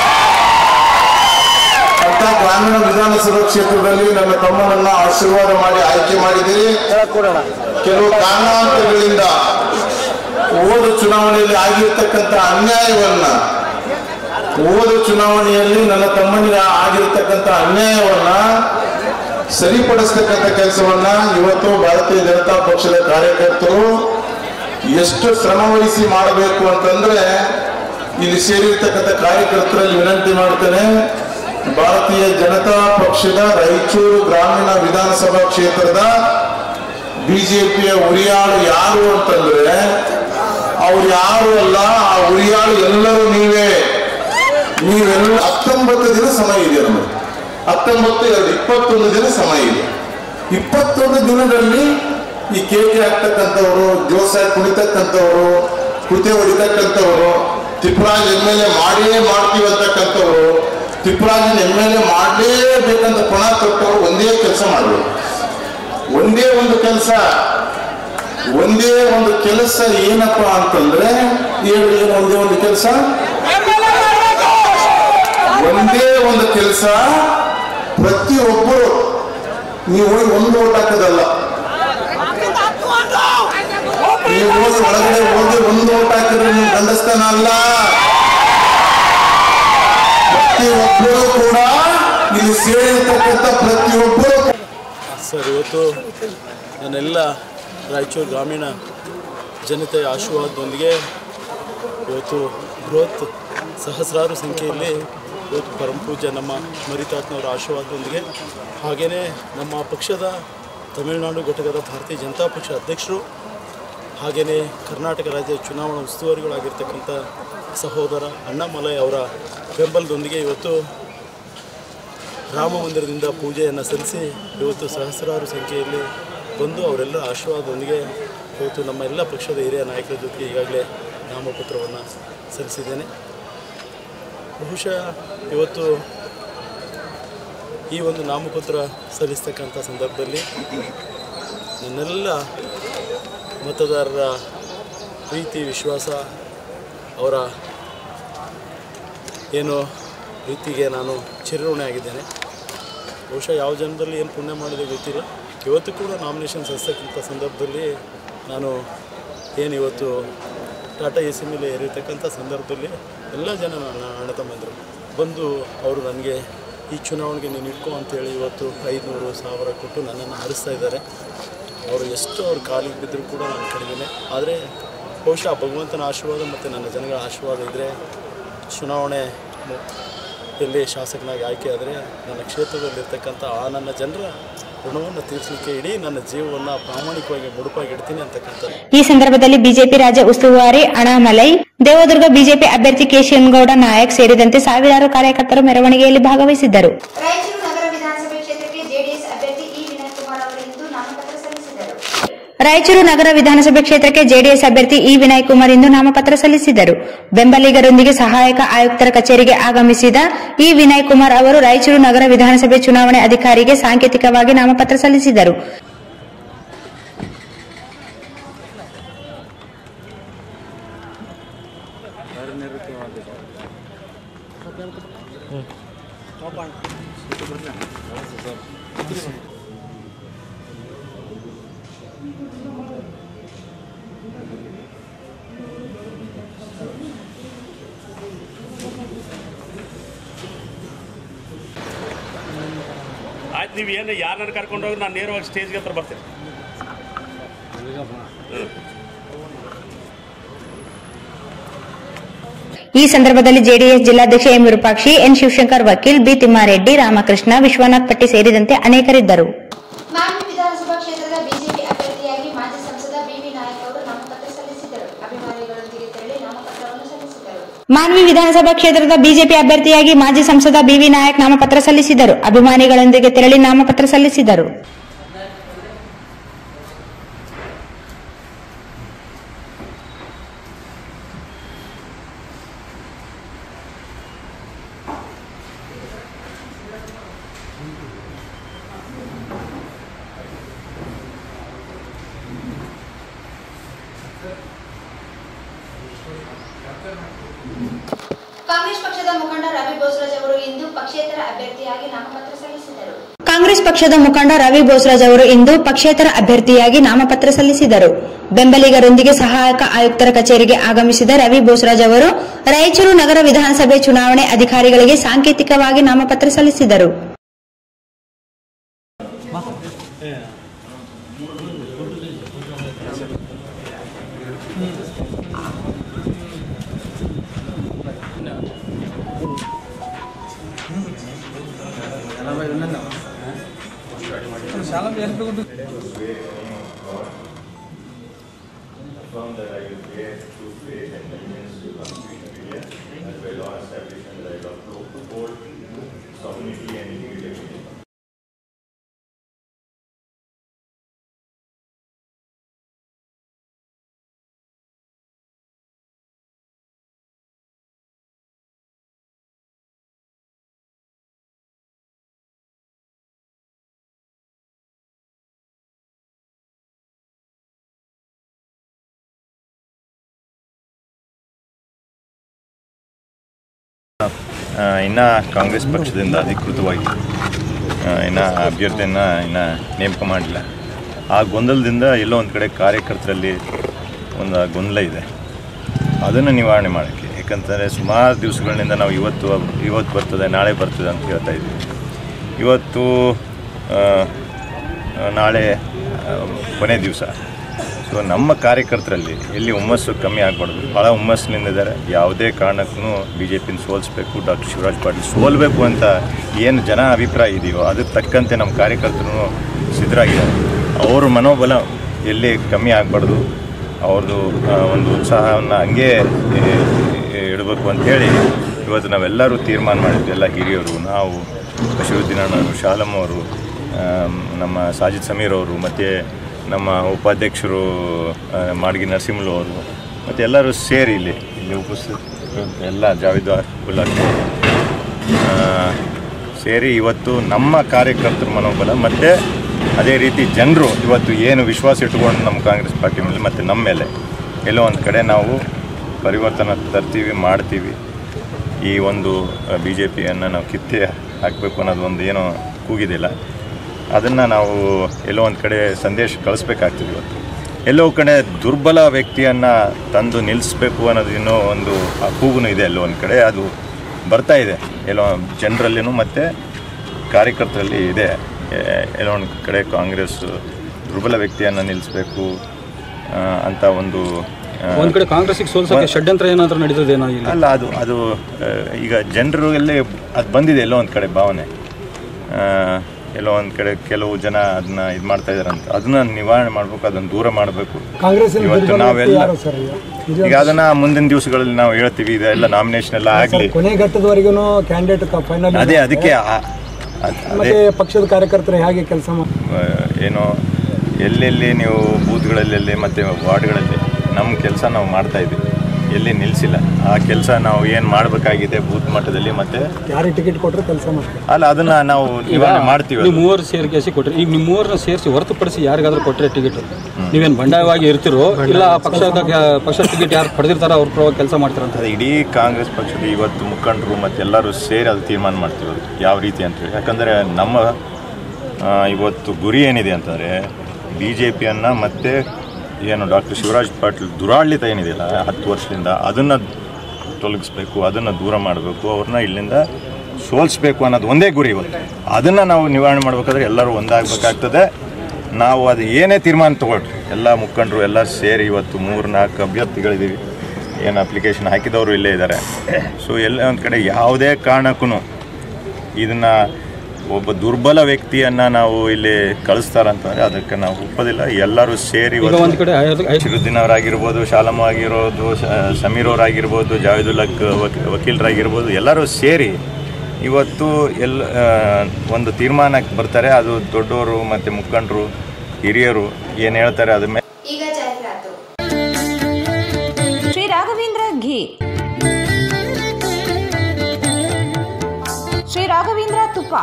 ಅಂತ ಗ್ರಾಮೀಣ ವಿಧಾನಸಭಾ ಕ್ಷೇತ್ರದಲ್ಲಿ ನನ್ನ ತಮ್ಮನನ್ನ ಆಶೀರ್ವಾದ ಮಾಡಿ ಆಯ್ಕೆ ಮಾಡಿದ್ದೀರಿ ಕೆಲವು ಕಾರಣಾಂತರಗಳಿಂದ ಹೋದ ಚುನಾವಣೆಯಲ್ಲಿ ಆಗಿರ್ತಕ್ಕಂಥ ಅನ್ಯಾಯವನ್ನ ಹೋದ ಚುನಾವಣೆಯಲ್ಲಿ ನನ್ನ ತಮ್ಮನಿಗೆ ಆಗಿರ್ತಕ್ಕಂಥ ಅನ್ಯಾಯವನ್ನ ಸರಿಪಡಿಸ್ತಕ್ಕಂಥ ಕೆಲಸವನ್ನ ಇವತ್ತು ಭಾರತೀಯ ಜನತಾ ಪಕ್ಷದ ಕಾರ್ಯಕರ್ತರು ಎಷ್ಟು ಶ್ರಮ ವಹಿಸಿ ಮಾಡಬೇಕು ಅಂತಂದ್ರೆ ಇಲ್ಲಿ ಸೇರಿರ್ತಕ್ಕಂಥ ಕಾರ್ಯಕರ್ತರಲ್ಲಿ ವಿನಂತಿ ಮಾಡ್ತೇನೆ ಭಾರತೀಯ ಜನತಾ ಪಕ್ಷದ ರಾಯಚೂರು ಗ್ರಾಮೀಣ ವಿಧಾನಸಭಾ ಕ್ಷೇತ್ರದ ಬಿಜೆಪಿಯ ಉರಿಯಾಳು ಯಾರು ಅಂತಂದ್ರೆ ಅವ್ರು ಯಾರು ಅಲ್ಲ ಆ ಉರಿಯಾಳು ಎಲ್ಲರೂ ನೀವೇ ನೀವೆಲ್ಲ ಹತ್ತೊಂಬತ್ತು ದಿನ ಸಮಯ ಇದೆ ನಮಗೆ ಹತ್ತೊಂಬತ್ತು ಎರಡು ಇಪ್ಪತ್ತೊಂದು ದಿನ ಸಮಯ ಇದೆ ಇಪ್ಪತ್ತೊಂದು ದಿನದಲ್ಲಿ ಈ ಕೇಕೆ ಹಾಕ್ತಕ್ಕಂಥವ್ರು ಜೋಸ ಕುಣಿತಕ್ಕಂಥವ್ರು ಕುತೆ ಹೊಡಿತಕ್ಕಂಥವ್ರು ತಿಪ್ಪರಾಜ್ ಎಮ್ ಎಲ್ ಎ ಮಾಡೇ ಮಾಡ್ತೀವಿ ಅಂತಕ್ಕಂಥವ್ರು ತಿಪ್ಪರಾಜನ್ ಎಮ್ ಎಲ್ ಎ ಮಾಡಲೇಬೇಕಂತ ಪಣ ತೊಟ್ಟವ್ರು ಒಂದೇ ಕೆಲಸ ಮಾಡಬೇಕು ಒಂದೇ ಒಂದು ಕೆಲಸ ಒಂದೇ ಒಂದು ಕೆಲಸ ಏನಪ್ಪ ಅಂತಂದ್ರೆ ಏನು ಏನು ಒಂದೇ ಒಂದು ಕೆಲಸ ಒಂದೇ ಒಂದು ಕೆಲಸ ಪ್ರತಿಯೊಬ್ಬರು ನೀವು ಹೋಗಿ ಒಂದು ಓಟ್ ಹಾಕೋದಲ್ಲ ನೀವು ಹೋಗಿ ಒಳಗಡೆ ಹೋಗಿ ಒಂದು ಓಟ್ ಹಾಕಿದ್ರೆ ನೀವು ಗಂಡಸ್ತಾನ ಅಲ್ಲ ಪ್ರತಿಯೊಬ್ಬರು ಕೂಡ ಇಲ್ಲಿ ಸೇರಿರ್ತಕ್ಕಂಥ ಪ್ರತಿಯೊಬ್ಬರು ಸರ್ ಇವತ್ತು ನನ್ನೆಲ್ಲ ರಾಯಚೂರು ಗ್ರಾಮೀಣ ಜನತೆಯ ಆಶೀರ್ವಾದದೊಂದಿಗೆ ಇವತ್ತು ಬೃಹತ್ ಸಹಸ್ರಾರು ಸಂಖ್ಯೆಯಲ್ಲಿ ಇವತ್ತು ಪರಮಪೂಜ್ಯ ನಮ್ಮ ಮರಿತಾತ್ನವರ ಆಶೀರ್ವಾದದೊಂದಿಗೆ ಹಾಗೆಯೇ ನಮ್ಮ ಪಕ್ಷದ ತಮಿಳುನಾಡು ಘಟಕದ ಭಾರತೀಯ ಜನತಾ ಪಕ್ಷ ಅಧ್ಯಕ್ಷರು ಹಾಗೆಯೇ ಕರ್ನಾಟಕ ರಾಜ್ಯ ಚುನಾವಣಾ ಉಸ್ತುವಾರಿಗಳಾಗಿರ್ತಕ್ಕಂಥ ಸಹೋದರ ಅಣ್ಣಾಮಲೈ ಅವರ ಬೆಂಬಲದೊಂದಿಗೆ ಇವತ್ತು ರಾಮ ಮಂದಿರದಿಂದ ಪೂಜೆಯನ್ನು ಸಲ್ಲಿಸಿ ಇವತ್ತು ಸಹಸ್ರಾರು ಸಂಖ್ಯೆಯಲ್ಲಿ ಬಂದು ಅವರೆಲ್ಲರ ಆಶೀರ್ವಾದದೊಂದಿಗೆ ಇವತ್ತು ನಮ್ಮ ಎಲ್ಲ ಪಕ್ಷದ ಹಿರಿಯ ನಾಯಕರ ಜೊತೆಗೆ ಈಗಾಗಲೇ ನಾಮಪತ್ರವನ್ನು ಸಲ್ಲಿಸಿದ್ದೇನೆ ಬಹುಶಃ ಇವತ್ತು ಈ ಒಂದು ನಾಮಪತ್ರ ಸಲ್ಲಿಸ್ತಕ್ಕಂಥ ಸಂದರ್ಭದಲ್ಲಿ ನನ್ನೆಲ್ಲ ಮತದಾರರ ಪ್ರೀತಿ ವಿಶ್ವಾಸ ಅವರ ಏನು ಪ್ರೀತಿಗೆ ನಾನು ಚಿರಋಣಿ ಆಗಿದ್ದೇನೆ ಬಹುಶಃ ಯಾವ ಜನ್ಮದಲ್ಲಿ ಏನು ಪುಣ್ಯ ಮಾಡಿದೆ ಗೊತ್ತಿಲ್ಲ ಇವತ್ತು ಕೂಡ ನಾಮಿನೇಷನ್ ಸಲ್ಲಿಸ್ತಕ್ಕಂಥ ಸಂದರ್ಭದಲ್ಲಿ ನಾನು ಏನು ಇವತ್ತು ಟಾಟಾ ಎ ಸಿ ಮೇಲೆ ಏರಿರ್ತಕ್ಕಂಥ ಸಂದರ್ಭದಲ್ಲಿ ಎಲ್ಲ ಜನ ನನ್ನ ಅಣ್ಣ ತಮ್ಮಂದರು ಬಂದು ಅವರು ನನಗೆ ಈ ಚುನಾವಣೆಗೆ ನೀನು ಇಟ್ಕೋ ಅಂತೇಳಿ ಇವತ್ತು ಐದುನೂರು ಸಾವಿರ ಕೊಟ್ಟು ನನ್ನನ್ನು ಹರಿಸ್ತಾ ಇದ್ದಾರೆ ಅವರು ಎಷ್ಟು ಅವ್ರ ಕಾಲಿಗೆ ಬಿದ್ದರೂ ಕೂಡ ನಾನು ಕಡಿಮೆ ಆದರೆ ಬಹುಶಃ ಭಗವಂತನ ಆಶೀರ್ವಾದ ಮತ್ತು ನನ್ನ ಜನಗಳ ಆಶೀರ್ವಾದ ಇದ್ದರೆ ಚುನಾವಣೆ ಮು- ಎಲ್ಲಿ ಶಾಸಕನಾಗಿ ಆಯ್ಕೆ ಆದರೆ ನನ್ನ ಕ್ಷೇತ್ರದಲ್ಲಿರ್ತಕ್ಕಂಥ ಆ ನನ್ನ ಜನರ ಋಣವನ್ನು ತೀರಿಸಲಿಕ್ಕೆ ಇಡೀ ನನ್ನ ಜೀವವನ್ನು ಪ್ರಾಮಾಣಿಕವಾಗಿ ಮುಡುಪಾಗಿ ಇಡ್ತೀನಿ ಅಂತಕ್ಕಂಥದ್ದು ಈ ಸಂದರ್ಭದಲ್ಲಿ ಬಿಜೆಪಿ ರಾಜ್ಯ ಉಸ್ತುವಾರಿ ಅಣಾಮಲೈ ದೇವದುರ್ಗ ಬಿಜೆಪಿ ಅಭ್ಯರ್ಥಿ ಕೇಶವನಗೌಡ ನಾಯಕ್ ಸೇರಿದಂತೆ ಸಾವಿರಾರು ಕಾರ್ಯಕರ್ತರು ಮೆರವಣಿಗೆಯಲ್ಲಿ ಭಾಗವಹಿಸಿದ್ದರು ರಾಯಚೂರು ನಗರ ವಿಧಾನಸಭೆ ಕ್ಷೇತ್ರಕ್ಕೆ ಜೆಡಿಎಸ್ ಅಭ್ಯರ್ಥಿ ಇ ವಿನಯ್ ಕುಮಾರ್ ಅವರು ಇಂದು ನಾಮಪತ್ರ ಸಲ್ಲಿಸಿದರು ರಾಯಚೂರು ನಗರ ವಿಧಾನಸಭೆ ಕ್ಷೇತ್ರಕ್ಕೆ ಜೆಡಿಎಸ್ ಅಭ್ಯರ್ಥಿ ಇ ವಿನಯ್ ಕುಮಾರ್ ಇಂದು ನಾಮಪತ್ರ ಸಲ್ಲಿಸಿದರು ಬೆಂಬಲಿಗರೊಂದಿಗೆ ಸಹಾಯಕ ಆಯುಕ್ತರ ಕಚೇರಿಗೆ ಆಗಮಿಸಿದ ಇ ವಿನಯ್ ಕುಮಾರ್ ಅವರು ರಾಯಚೂರು ನಗರ ವಿಧಾನಸಭೆ ಚುನಾವಣೆ ಅಧಿಕಾರಿಗೆ ಸಾಂಕೇತಿಕವಾಗಿ ನಾಮಪತ್ರ ಸಲ್ಲಿಸಿದರು ಆಯ್ತು ನೀವು ಏನು ಯಾರನ್ನ ಕರ್ಕೊಂಡು ಹೋಗಿ ನಾನು ನೇರವಾಗಿ ಸ್ಟೇಜ್ಗೆ ಹತ್ರ ಬರ್ತೀನಿ ಈ ಸಂದರ್ಭದಲ್ಲಿ ಜೆಡಿಎಸ್ ಜಿಲ್ಲಾಧ್ಯಕ್ಷ ಎಂ ವಿರೂಪಾಕ್ಷಿ ಎನ್ ಶಿವಶಂಕರ್ ವಕೀಲ್ ಬಿ ತಿಮ್ಮಾರೆಡ್ಡಿ ರಾಮಕೃಷ್ಣ ವಿಶ್ವನಾಥ್ ಪಟ್ಟಿ ಸೇರಿದಂತೆ ಅನೇಕರಿದ್ದರು ಮಾನ್ವಿ ವಿಧಾನಸಭಾ ಕ್ಷೇತ್ರದ ಬಿಜೆಪಿ ಅಭ್ಯರ್ಥಿಯಾಗಿ ಮಾಜಿ ಸಂಸದ ಬಿವಿ ನಾಯಕ್ ಅವರು ನಾಮಪತ್ರ ಸಲ್ಲಿಸಿದರು ಅಭಿಮಾನಿಗಳೊಂದಿಗೆ ತೆರಳಿ ನಾಮಪತ್ರವನ್ನು ಸಲ್ಲಿಸಿದರು ಮಾನ್ವಿ ವಿಧಾನಸಭಾ ಕ್ಷೇತ್ರದ ಬಿಜೆಪಿ ಅಭ್ಯರ್ಥಿಯಾಗಿ ಮಾಜಿ ಸಂಸದ ಬಿವಿ ನಾಯಕ್ ನಾಮಪತ್ರ ಸಲ್ಲಿಸಿದರು ಅಭಿಮಾನಿಗಳೊಂದಿಗೆ ತೆರಳಿ ನಾಮಪತ್ರ ಸಲ್ಲಿಸಿದರು ಕಾಂಗ್ರೆಸ್ ಪಕ್ಷದ ಮುಖಂಡ ರವಿ ಬೋಸ್ರಾಜ್ ಅವರು ಇಂದು ಪಕ್ಷೇತರ ಅಭ್ಯರ್ಥಿಯಾಗಿ ನಾಮಪತ್ರ ಸಲ್ಲಿಸಿದರು ಕಾಂಗ್ರೆಸ್ ಪಕ್ಷದ ಮುಖಂಡ ರವಿ ಬೋಸ್ರಾಜ್ ಅವರು ಇಂದು ಪಕ್ಷೇತರ ಅಭ್ಯರ್ಥಿಯಾಗಿ ನಾಮಪತ್ರ ಸಲ್ಲಿಸಿದರು ಬೆಂಬಲಿಗರೊಂದಿಗೆ ಸಹಾಯಕ ಆಯುಕ್ತರ ಕಚೇರಿಗೆ ಆಗಮಿಸಿದ ರವಿ ಬೋಸ್ರಾಜ್ ಅವರು ರಾಯಚೂರು ನಗರ ವಿಧಾನಸಭೆ ಚುನಾವಣೆ ಅಧಿಕಾರಿಗಳಿಗೆ ಸಾಂಕೇತಿಕವಾಗಿ ನಾಮಪತ್ರ ಸಲ್ಲಿಸಿದರು ಇನ್ನು ಕಾಂಗ್ರೆಸ್ ಪಕ್ಷದಿಂದ ಅಧಿಕೃತವಾಗಿ ಇನ್ನು ಅಭ್ಯರ್ಥಿಯನ್ನು ಇನ್ನು ನೇಮಕ ಮಾಡಿಲ್ಲ ಆ ಗೊಂದಲದಿಂದ ಎಲ್ಲೋ ಒಂದು ಕಡೆ ಕಾರ್ಯಕರ್ತರಲ್ಲಿ ಒಂದು ಗೊಂದಲ ಇದೆ ಅದನ್ನು ನಿವಾರಣೆ ಮಾಡೋಕ್ಕೆ ಯಾಕಂತಂದರೆ ಸುಮಾರು ದಿವಸಗಳಿಂದ ನಾವು ಇವತ್ತು ಇವತ್ತು ಬರ್ತದೆ ನಾಳೆ ಬರ್ತದೆ ಅಂತ ಹೇಳ್ತಾ ಇದ್ದೀವಿ ಇವತ್ತು ಆ, ಆ, ನಾಳೆ ಆ, ಕೊನೆ ದಿವಸ ಸೊ ನಮ್ಮ ಕಾರ್ಯಕರ್ತರಲ್ಲಿ ಎಲ್ಲಿ ಹುಮ್ಮಸ್ಸು ಕಮ್ಮಿ ಆಗಬಾರ್ದು ಭಾಳ ಹುಮ್ಮಸ್ಸಿನಿಂದ ಇದ್ದಾರೆ ಯಾವುದೇ ಕಾರಣಕ್ಕೂ ಬಿ ಜೆ ಪಿನ ಸೋಲಿಸ್ಬೇಕು ಡಾಕ್ಟರ್ ಶಿವರಾಜ್ ಪಾಟೀಲ್ ಸೋಲ್ಬೇಕು ಅಂತ ಏನು ಜನ ಅಭಿಪ್ರಾಯ ಇದೆಯೋ ಅದಕ್ಕೆ ತಕ್ಕಂತೆ ನಮ್ಮ ಕಾರ್ಯಕರ್ತರು ಸಿದ್ಧರಾಗಿದ್ದಾರೆ ಅವ್ರ ಮನೋಬಲ ಎಲ್ಲಿ ಕಮ್ಮಿ ಆಗಬಾರ್ದು ಅವ್ರದ್ದು ಆ, ಒಂದು ಉತ್ಸಾಹವನ್ನು ಹಂಗೆ ಏ, ಇಡಬೇಕು ಅಂಥೇಳಿ ಇವತ್ತು ನಾವೆಲ್ಲರೂ ತೀರ್ಮಾನ ಮಾಡಿದ್ವಿ ಎಲ್ಲ ಹಿರಿಯರು ನಾವು ಬಶೀರುದ್ದೀನ್ ಅಣ್ಣವರು ಶಾಲಮ್ ಅವರು ಆಮ್, ನಮ್ಮ ಸಾಜಿದ್ ಸಮೀರ್ ಅವರು ಮತ್ತು ನಮ್ಮ ಉಪಾಧ್ಯಕ್ಷರು ಆ, ಮಾಡ್ಗಿ ನರಸಿಂಹಲು ಅವರು ಮತ್ತು ಎಲ್ಲರೂ ಸೇರಿ ಇಲ್ಲಿ ಇಲ್ಲಿ ಉಪಸ್ಥಿತ ಎಲ್ಲ ಜಾವೇದ್ ಉಲ್ಲಾ ಸೇರಿ ಇವತ್ತು ನಮ್ಮ ಕಾರ್ಯಕರ್ತರ ಮನೋಬಲ ಮತ್ತು ಅದೇ ರೀತಿ ಜನರು ಇವತ್ತು ಏನು ವಿಶ್ವಾಸ ಇಟ್ಕೊಂಡು ನಮ್ಮ ಕಾಂಗ್ರೆಸ್ ಪಾರ್ಟಿ ಮೇಲೆ ಮತ್ತು ನಮ್ಮ ಮೇಲೆ ಎಲ್ಲೋ ಒಂದು ಕಡೆ ನಾವು ಪರಿವರ್ತನೆ ತರ್ತೀವಿ ಮಾಡ್ತೀವಿ ಈ ಒಂದು ಬಿ ಜೆ ಪಿಯನ್ನು ನಾವು ಕಿತ್ತೆ ಹಾಕಬೇಕು ಅನ್ನೋದು ಒಂದು ಏನೋ ಕೂಗಿದಿಲ್ಲ ಅದನ್ನು ನಾವು ಎಲ್ಲೋ ಒಂದು ಕಡೆ ಸಂದೇಶ ಕಳಿಸ್ಬೇಕಾಗ್ತದೆ ಇವತ್ತು ಎಲ್ಲೋ ಒಂದ್ ಕಡೆ ದುರ್ಬಲ ವ್ಯಕ್ತಿಯನ್ನು ತಂದು ನಿಲ್ಲಿಸ್ಬೇಕು ಅನ್ನೋದು ಇನ್ನೂ ಒಂದು ಆ ಕೂಗುನು ಇದೆ ಎಲ್ಲೋ ಒಂದು ಕಡೆ ಅದು ಬರ್ತಾ ಇದೆ ಎಲ್ಲೋ ಜನರಲ್ಲಿನೂ ಮತ್ತು ಕಾರ್ಯಕರ್ತರಲ್ಲಿ ಇದೆ ಎ- ಎಲ್ಲೋ ಒಂದು ಕಡೆ ಕಾಂಗ್ರೆಸ್ ದುರ್ಬಲ ವ್ಯಕ್ತಿಯನ್ನು ನಿಲ್ಲಿಸಬೇಕು ಅಂತ ಒಂದು ಆ, ಒಂದ್ ಕಡೆ ಕಾಂಗ್ರೆಸ್ಗೆ ಸೋಲ್ಸಕ್ಕೆ ಷಡ್ಯಂತ್ರ ಏನಾದ್ರೂ ನಡೀತದೇನೋ ಇಲ್ಲಿ ಅಲ್ಲ ಅದು ಅದು ಆ, ಈಗ ಜನರಲ್ಲಿ ಅದು ಬಂದಿದೆ ಎಲ್ಲೋ ಒಂದು ಕಡೆ ಭಾವನೆ ಆ, ಎಲ್ಲೋ ಒಂದು ಕಡೆ ಕೆಲವು ಜನ ಅದನ್ನ ಇದು ಮಾಡ್ತಾ ಇದಾರಂತ ಅದನ್ನ ನಿವಾರಣೆ ಮಾಡಬೇಕು ಅದನ್ನ ದೂರ ಮಾಡಬೇಕು ಕಾಂಗ್ರೆಸ್ಸಿನ ಇವತ್ತು ದುರ್ಬಲ ನಾವೆಲ್ಲ ಯಾರು ಸರ್ ಈಗ? ಈಗ ಅದನ್ನ ಮುಂದಿನ ದಿವಸಗಳಲ್ಲಿ ನಾವು ಹೇಳ್ತೀವಿ ಇದೆಲ್ಲ ನಾಮಿನೇಷನ್ ಎಲ್ಲ ಆಗಲಿ ಕೊನೆ ಘಟ್ಟದವರೆಗೂ ಕ್ಯಾಂಡಿಡೇಟ್ ಫೈನಲ್ ಅದೇ ಅದಕ್ಕೆ ಆ- ಅದ್- ಅದೇ ಮತ್ತೆ ಪಕ್ಷದ ಕಾರ್ಯಕರ್ತರು ಹೇಗೆ ಕೆಲಸ ಮಾಡಿ ಆ, ಏನೋ ಎಲ್ಲೆಲ್ಲಿ ನೀವು ಬೂತ್ಗಳಲ್ಲಿ ಮತ್ತು ವಾರ್ಡ್ಗಳಲ್ಲಿ ನಮ್ಮ ಕೆಲಸ ನಾವು ಮಾಡ್ತಾ ಇದ್ದೀವಿ ಎಲ್ಲಿ ನಿಲ್ಲಿಸಿಲ್ಲ ಆ ಕೆಲಸ ನಾವು ಏನು ಮಾಡಬೇಕಾಗಿದೆ ಬೂತ್ ಮಟ್ಟದಲ್ಲಿ ಮತ್ತು ಯಾರಿಗೆ ಟಿಕೆಟ್ ಕೊಟ್ಟರೆ ಕೆಲಸ ಮಾಡ್ತಾರೆ ಅಲ್ಲ ಅದನ್ನು ನಾವು ನಿವಾರಣೆ ಮಾಡ್ತೀವಿ ನೀವು ಮೂವರು ಸೇರಿಸಿ ಕೊಟ್ರಿ ಈಗ ನೀವು ಮೂವರನ್ನ ಸೇರಿಸಿ ಹೊರತುಪಡಿಸಿ ಯಾರಿಗಾದ್ರೂ ಕೊಟ್ಟರೆ ಟಿಕೆಟ್ ನೀವೇನು ಬಂಡಾಯವಾಗಿ ಇರ್ತಿರೋ ಇಲ್ಲ ಪಕ್ಷದ ಪಕ್ಷ ಟಿಕೆಟ್ ಯಾರು ಪಡೆದಿರ್ತಾರೋ ಅವ್ರ ಪರವಾಗಿ ಕೆಲಸ ಮಾಡ್ತಾರಂತ ಅದು ಇಡೀ ಕಾಂಗ್ರೆಸ್ ಪಕ್ಷದ ಇವತ್ತು ಮುಖಂಡರು ಮತ್ತು ಎಲ್ಲರೂ ಸೇರಿ ಅದು ತೀರ್ಮಾನ ಮಾಡ್ತೀವಿ ಅದು ಯಾವ ರೀತಿ ಅಂತೇಳಿ ಯಾಕಂದರೆ ನಮ್ಮ ಆ, ಇವತ್ತು ಗುರಿ ಏನಿದೆ ಅಂತಂದರೆ ಬಿ ಜೆ ಪಿಯನ್ನು ಮತ್ತು ಏನು ಡಾಕ್ಟರ್ ಶಿವರಾಜ್ ಪಾಟೀಲ್ ದುರಾಡಳಿತ ಏನಿದೆಯಲ್ಲ ಹತ್ತು ವರ್ಷದಿಂದ ಅದನ್ನು ತೊಲಗಿಸ್ಬೇಕು ಅದನ್ನು ದೂರ ಮಾಡಬೇಕು ಅವ್ರನ್ನ ಇಲ್ಲಿಂದ ಸೋಲಿಸ್ಬೇಕು ಅನ್ನೋದು ಒಂದೇ ಗುರಿ ಇವತ್ತು ಅದನ್ನು ನಾವು ನಿವಾರಣೆ ಮಾಡಬೇಕಾದ್ರೆ ಎಲ್ಲರೂ ಒಂದಾಗಬೇಕಾಗ್ತದೆ ನಾವು ಅದು ಏನೇ ತೀರ್ಮಾನ ತಗೊಳ್ರಿ ಎಲ್ಲ ಮುಖಂಡರು ಎಲ್ಲ ಸೇರಿ ಇವತ್ತು ಮೂರು ನಾಲ್ಕು ಅಭ್ಯರ್ಥಿಗಳಿದ್ದೀವಿ ಏನು ಅಪ್ಲಿಕೇಶನ್ ಹಾಕಿದವರು ಇಲ್ಲೇ ಇದ್ದಾರೆ ಸೊ ಎಲ್ಲ ಒಂದು ಕಡೆ ಯಾವುದೇ ಕಾರಣಕ್ಕೂ ಇದನ್ನು ಒಬ್ಬ ದುರ್ಬಲ ವ್ಯಕ್ತಿಯನ್ನು ನಾವು ಇಲ್ಲಿ ಕಳಿಸ್ತಾರಂತಂದರೆ ಅದಕ್ಕೆ ನಾವು ಒಪ್ಪೋದಿಲ್ಲ ಎಲ್ಲರೂ ಸೇರಿ ಈಗ ಒಂದು ಕಡೆ ಐದು- ಐದು- ಶಿರುದ್ದೀನ್ ಅವರಾಗಿರ್ಬೋದು ಶಾಲಮ್ ಆಗಿರೋದು ಶ- ಸಮೀರ್ ಅವರಾಗಿರ್ಬೋದು ಜಾವೇದುಲ್ಲಕ್ ವಕೀ ವಕೀಲರಾಗಿರ್ಬೋದು ಎಲ್ಲರೂ ಸೇರಿ ಇವತ್ತು ಎಲ್ಲ ಆ, ಒಂದು ತೀರ್ಮಾನಕ್ಕೆ ಬರ್ತಾರೆ ಅದು ದೊಡ್ಡವರು ಮತ್ತು ಮುಖಂಡರು ಹಿರಿಯರು ಏನು ಹೇಳ್ತಾರೆ ಅದ್ರ ಮೇಲೆ ಈಗ ಜಾಹೀರಾತು ಶ್ರೀ ರಾಘವೇಂದ್ರ ಘೀ ಶ್ರೀ ರಾಘವೇಂದ್ರ ತುಪ್ಪ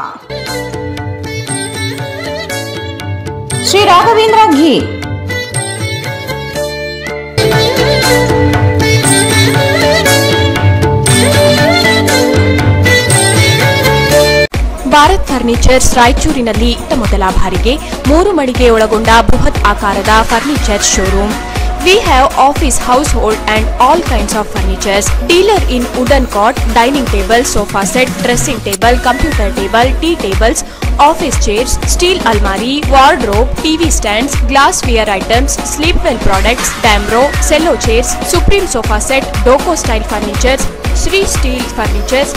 ಶ್ರೀ ರಾಘವೇಂದ್ರ ಘೀ ಭಾರತ್ ಫರ್ನಿಚರ್ಸ್ ರಾಯಚೂರಿನಲ್ಲಿ ಇತ್ತ ಮೊದಲ ಬಾರಿಗೆ ಮೂರು ಮಳಿಗೆ ಒಳಗೊಂಡ ಬೃಹತ್ ಆಕಾರದ furniture showroom we have office household and all kinds of furnitures dealer in wooden cot dining table sofa set dressing table computer table tea tables office chairs steel ಅಲ್ಮಾರಿ wardrobe TV stands glassware items Sleepwell products Damro Cello chairs supreme sofa set ಡೋಕೋ style furnitures Shri steel furnitures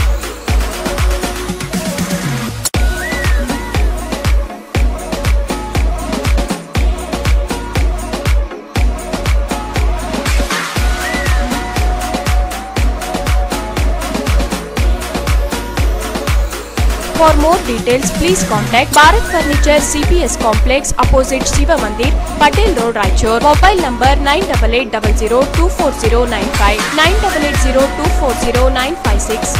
For more details, please contact Bharat Furniture CPS Complex opposite Shiva Mandir, Patel Road, Raichur. Mobile number 9880240959, 9880240956,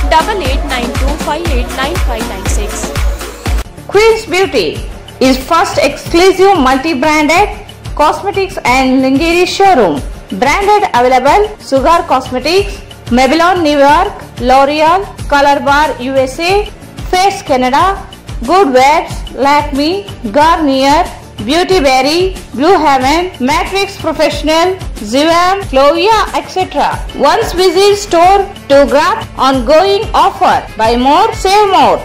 8892589596. Queen's Beauty is first exclusive multi-branded cosmetics and lingerie showroom. Branded available Sugar Cosmetics, Maybelline New York, L'Oreal, Color Bar USA, Face Canada, Good Vibes, Lakme, Garnier, Beauty Berry, Blue Heaven, Matrix Professional, Zivam, Clovia, etc. Once visit store to grab ongoing offer. Buy more, save more.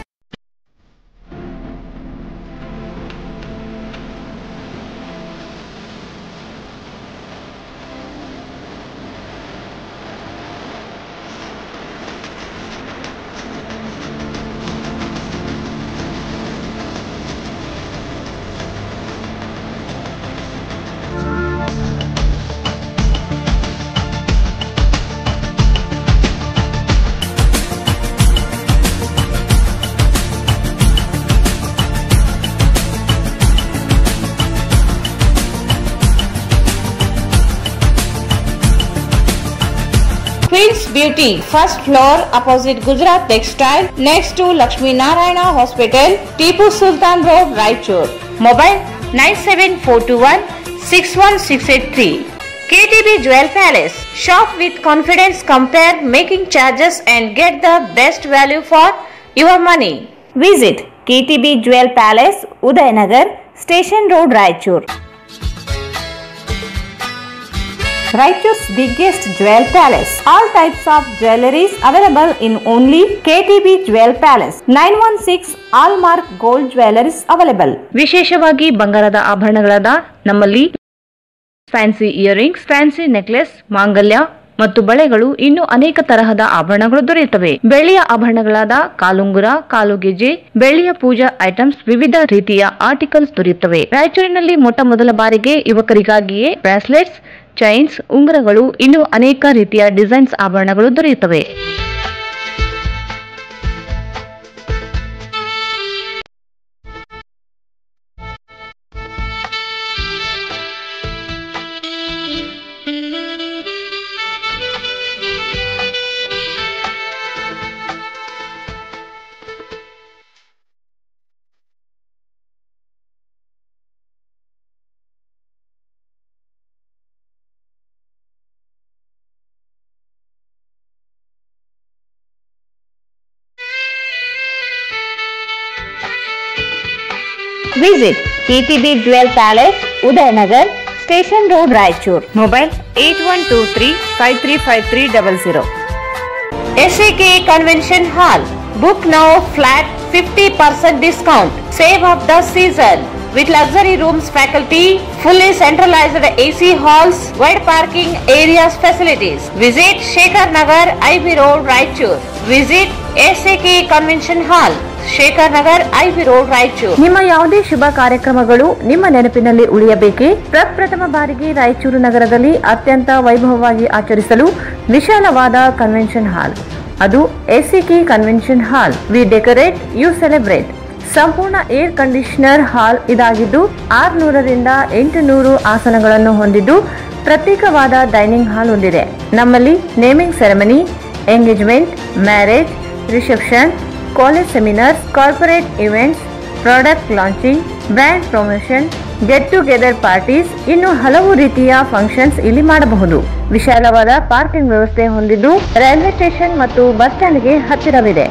Queen's Beauty, first floor opposite Gujarat Textile, next to Lakshmi Narayana Hospital, Tipu Sultan Road, Raichur. Mobile 97421 61683. KTB Jewel Palace. Shop with confidence, compare making charges and get the best value for your money. Visit KTB Jewel Palace, Udayanagar, Station Road, Raichur. Raichur's biggest jewel palace. All types of jewelries available in only KTB Jewel Palace. 916 Allmark Gold Jewelries available. ವಿಶೇಷವಾಗಿ ಬಂಗಾರದ ಆಭರಣಗಳಾದ ನಮ್ಮಲ್ಲಿ fancy earrings fancy necklace ಮಾಂಗಲ್ಯ ಮತ್ತು ಬಳೆಗಳು ಇನ್ನೂ ಅನೇಕ ತರಹದ ಆಭರಣಗಳು ದೊರೆಯುತ್ತವೆ ಬೆಳ್ಳಿಯ ಆಭರಣಗಳಾದ ಕಾಲುಂಗುರ ಕಾಲುಗೆಜೆ ಬೆಳ್ಳಿಯ ಪೂಜಾ ಐಟಮ್ಸ್ ವಿವಿಧ ರೀತಿಯ ಆರ್ಟಿಕಲ್ಸ್ ದೊರೆಯುತ್ತವೆ ರಾಯಚೂರಿನಲ್ಲಿ ಮೊಟ್ಟ ಮೊದಲ ಬಾರಿಗೆ ಯುವಕರಿಗಾಗಿಯೇ ಬ್ರಾಸ್ಲೆಟ್ಸ್ ಚೈನ್ಸ್ ಉಂಗುರಗಳು ಇನ್ನೂ ಅನೇಕ ರೀತಿಯ ಡಿಸೈನ್ಸ್ ಆಭರಣಗಳು ದೊರೆಯುತ್ತವೆ Visit TTB Jewel Palace, Udayanagar, Station Road, Raichur. Mobile 8123 535300. SAK Convention Hall. Book now flat 50% discount. Save of the season. With luxury rooms faculty, fully centralized AC halls, wide parking areas facilities. Visit Shekhar Nagar, IB Road, Raichur. Visit SAK Convention Hall. Shekhar Nagar IB road Raichur ನಿಮ್ಮ ಯಾವುದೇ ಶುಭ ಕಾರ್ಯಕ್ರಮಗಳು ನಿಮ್ಮ ನೆನಪಿನಲ್ಲಿ ಉಳಿಯಬೇಕೇ ಪ್ರಪ್ರಥಮ ಬಾರಿಗೆ ರಾಯಚೂರು ನಗರದಲ್ಲಿ ಅತ್ಯಂತ ವೈಭವವಾಗಿ ಆಚರಿಸಲು ವಿಶಾಲವಾದ ಕನ್ವೆನ್ಷನ್ ಹಾಲ್ ಅದು ACK convention hall we decorate you celebrate ಸಂಪೂರ್ಣ ಏರ್ ಕಂಡೀಷನರ್ ಹಾಲ್ ಇದಾಗಿದ್ದು ಆರುನೂರರಿಂದ ಎಂಟುನೂರು ಆಸನಗಳನ್ನು ಹೊಂದಿದ್ದು ಪ್ರತ್ಯೇಕವಾದ ಡೈನಿಂಗ್ ಹಾಲ್ ಹೊಂದಿದೆ ನಮ್ಮಲ್ಲಿ naming ceremony engagement marriage reception college seminars corporate events product launching brand promotion get together parties ಇನ್ನು ಹಲವು ರೀತಿಯ ಫಂಕ್ಷನ್ಸ್ ಇಲ್ಲಿ ಮಾಡಬಹುದು ವಿಶಾಲವಾದ ಪಾರ್ಕಿಂಗ್ ವ್ಯವಸ್ಥೆ ಹೊಂದಿದ್ದು ರೈಲ್ವೆ ಸ್ಟೇಷನ್ ಮತ್ತು ಬಸ್ ಸ್ಟ್ಯಾಂಡ್ಗೆ ಹತ್ತಿರವಿದೆ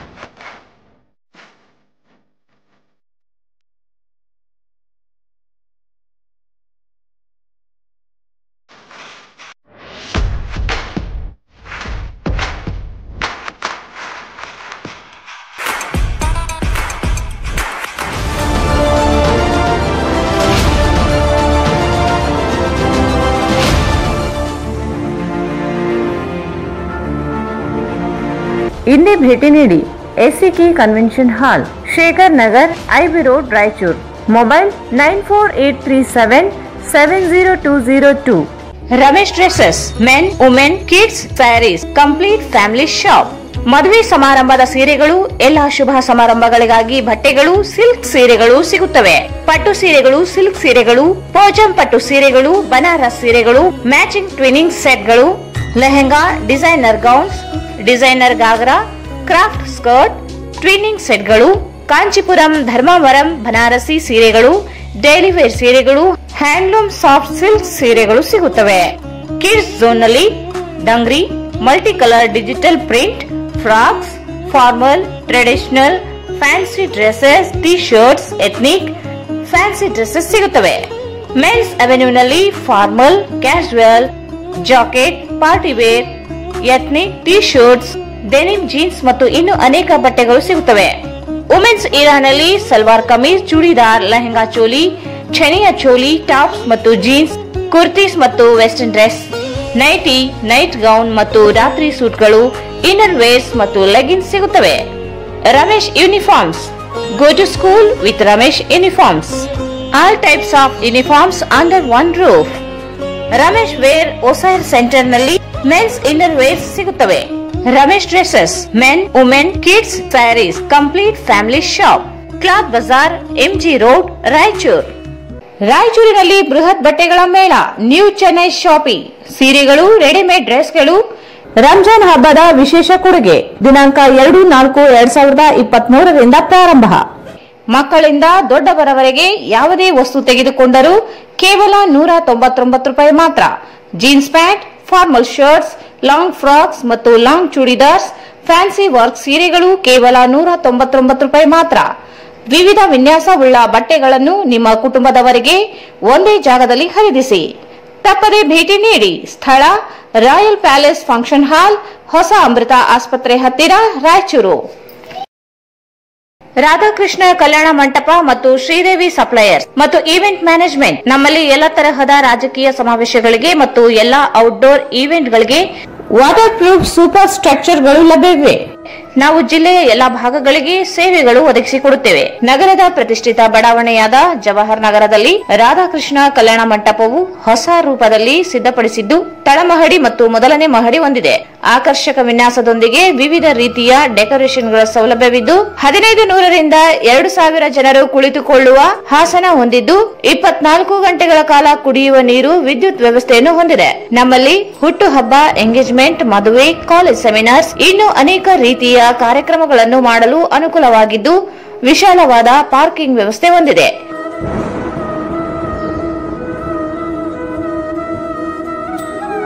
ಇಂದೇ ಭೇಟಿ ನೀಡಿ SCK convention hall Shekhar Nagar IB road Raichur mobile nine four eight three seven seven zero two zero two Ramesh dresses men women kids sarees complete family shop ಮದುವೆ ಸಮಾರಂಭದ ಸೀರೆಗಳು ಎಲ್ಲಾ ಶುಭ ಸಮಾರಂಭಗಳಿಗಾಗಿ ಬಟ್ಟೆಗಳು ಸಿಲ್ಕ್ ಸೀರೆಗಳು ಸಿಗುತ್ತವೆ ಪಟ್ಟು ಸೀರೆಗಳು ಸಿಲ್ಕ್ ಸೀರೆಗಳು ಪೋಜಂ ಪಟ್ಟು ಸೀರೆಗಳು ಬನಾರಸ್ ಸೀರೆಗಳು ಮ್ಯಾಚಿಂಗ್ ಟ್ವಿನಿಂಗ್ ಸೆಟ್ಗಳು lehenga designer gowns designer ghagra craft skirt twinning ಸೆಟ್ಗಳು ಕಾಂಚೀಪುರಂ ಧರ್ಮಾವರಂ ಬನಾರಸಿ ಸೀರೆಗಳು ಡೈಲಿ ವೇರ್ ಸೀರೆಗಳು ಹ್ಯಾಂಡ್ಲೂಮ್ ಸಾಫ್ಟ್ ಸಿಲ್ಕ್ ಸೀರೆಗಳು ಸಿಗುತ್ತವೆ ಕಿಡ್ಸ್ ಝೋನ್ ನಲ್ಲಿ dungaree multi colour digital print frocks formal traditional fancy dresses T shirts ethnic fancy dresses ಸಿಗುತ್ತವೆ ಮೆನ್ಸ್ ಅವೆನ್ಯೂನಲ್ಲಿ formal casual jacket party wear ethnic T shirts denim jeans ಮತ್ತು ಇನ್ನು ಅನೇಕ ಬಟ್ಟೆಗಳು ಸಿಗುತ್ತವೆ ವುಮೆನ್ಸ್ ಇರಾನಲ್ಲಿ ಸಲ್ವಾರ್ ಕಮೀಸ್ ಚೂಡಿದಾರ್ ಲೆಹಂಗಾ ಚೋಲಿ ಚಣಿಯ ಚೋಲಿ ಟಾಪ್ಸ್ ಮತ್ತು ಜೀನ್ಸ್ ಕುರ್ತೀಸ್ ಮತ್ತು western dress nighty night gown ಮತ್ತು ರಾತ್ರಿ ಸೂಟ್ಗಳು ಇನ್ನರ್ ವೇರ್ಸ್ ಮತ್ತು ಲೆಗಿನ್ಸ್ ಸಿಗುತ್ತವೆ Ramesh uniforms go to school with Ramesh uniforms all types of uniforms under one roof Ramesh wear ಒಸೈರ್ ಸೆಂಟರ್ ನಲ್ಲಿ ಮೆನ್ಸ್ ಇನ್ನರ್ ವೇರ್ಸ್ ಸಿಗುತ್ತವೆ Ramesh dresses men women kids sarees complete family shop cloth Bazaar MG road Raichur ರಾಯಚೂರಿನಲ್ಲಿ ಬೃಹತ್ ಬಟ್ಟೆಗಳ ಮೇಳ new Chennai shopping ಸೀರೆಗಳು readymade ಡ್ರೆಸ್ಗಳು ರಂಜಾನ್ ಹಬ್ಬದ ವಿಶೇಷ ಕೊಡುಗೆ ದಿನಾಂಕ ಎರಡು ನಾಲ್ಕು ಎರಡ್ ಸಾವಿರದ ಇಪ್ಪತ್ತ್ ಮೂರರಿಂದ ಪ್ರಾರಂಭ ಮಕ್ಕಳಿಂದ ದೊಡ್ಡವರವರೆಗೆ ಯಾವುದೇ ವಸ್ತು ತೆಗೆದುಕೊಂಡರೂ ಕೇವಲ ನೂರ ತೊಂಬತ್ತೊಂಬತ್ತು ರೂಪಾಯಿ ಮಾತ್ರ jeans pant formal shirts long frocks ಮತ್ತು ಲಾಂಗ್ ಚೂಡಿದಾರ್ಸ್ ಫ್ಯಾನ್ಸಿ ವರ್ಕ್ ಸೀರೆಗಳು ಕೇವಲ ನೂರ ತೊಂಬತ್ತೊಂಬತ್ತು ರೂಪಾಯಿ ಮಾತ್ರ ವಿವಿಧ ವಿನ್ಯಾಸವುಳ್ಳ ಬಟ್ಟೆಗಳನ್ನು ನಿಮ್ಮ ಕುಟುಂಬದವರಿಗೆ ಒಂದೇ ಜಾಗದಲ್ಲಿ ಖರೀದಿಸಿ ತಪ್ಪದೆ ಭೇಟಿ ನೀಡಿ ಸ್ಥಳ ರಾಯಲ್ ಪ್ಯಾಲೇಸ್ ಫಂಕ್ಷನ್ ಹಾಲ್ ಹೊಸ ಅಮೃತ ಆಸ್ಪತ್ರೆ ಹತ್ತಿರ ರಾಯಚೂರು ರಾಧಾಕೃಷ್ಣ ಕಲ್ಯಾಣ ಮಂಟಪ ಮತ್ತು ಶ್ರೀದೇವಿ ಸಪ್ಲೈಯರ್ಸ್ ಮತ್ತು ಈವೆಂಟ್ ಮ್ಯಾನೇಜ್ಮೆಂಟ್ ನಮ್ಮಲ್ಲಿ ಎಲ್ಲ ತರಹದ ರಾಜಕೀಯ ಸಮಾವೇಶಗಳಿಗೆ ಮತ್ತು ಎಲ್ಲಾ ಔಟ್ಡೋರ್ ಈವೆಂಟ್ಗಳಿಗೆ ವಾಟರ್ ಪ್ರೂಫ್ ಸೂಪರ್ ಸ್ಟ್ರಕ್ಚರ್ಗಳು ಲಭ್ಯವಿವೆ ನಾವು ಜಿಲ್ಲೆಯ ಎಲ್ಲಾ ಭಾಗಗಳಿಗೆ ಸೇವೆಗಳು ಒದಗಿಸಿಕೊಡುತ್ತೇವೆ ನಗರದ ಪ್ರತಿಷ್ಠಿತ ಬಡಾವಣೆಯಾದ ಜವಾಹರ್ ನಗರದಲ್ಲಿ ರಾಧಾಕೃಷ್ಣ ಕಲ್ಯಾಣ ಮಂಟಪವು ಹೊಸ ರೂಪದಲ್ಲಿ ಸಿದ್ಧಪಡಿಸಿದ್ದು ತಳಮಹಡಿ ಮತ್ತು ಮೊದಲನೇ ಮಹಡಿ ಹೊಂದಿದೆ ಆಕರ್ಷಕ ವಿನ್ಯಾಸದೊಂದಿಗೆ ವಿವಿಧ ರೀತಿಯ ಡೆಕೋರೇಷನ್ಗಳ ಸೌಲಭ್ಯವಿದ್ದು ಹದಿನೈದು ನೂರರಿಂದ ಎರಡು ಸಾವಿರ ಜನರು ಕುಳಿತುಕೊಳ್ಳುವ ಹಾಸನ ಹೊಂದಿದ್ದು ಇಪ್ಪತ್ನಾಲ್ಕು ಗಂಟೆಗಳ ಕಾಲ ಕುಡಿಯುವ ನೀರು ವಿದ್ಯುತ್ ವ್ಯವಸ್ಥೆಯನ್ನು ಹೊಂದಿದೆ ನಮ್ಮಲ್ಲಿ ಹುಟ್ಟುಹಬ್ಬ ಎಂಗೇಜ್ಮೆಂಟ್ ಮದುವೆ ಕಾಲೇಜ್ ಸೆಮಿನಾರ್ಸ್ ಇನ್ನು ಅನೇಕ ರೀತಿಯ ಕಾರ್ಯಕ್ರಮಗಳನ್ನು ಮಾಡಲು ಅನುಕೂಲವಾಗಿದ್ದು ವಿಶಾಲವಾದ ಪಾರ್ಕಿಂಗ್ ವ್ಯವಸ್ಥೆ ಹೊಂದಿದೆ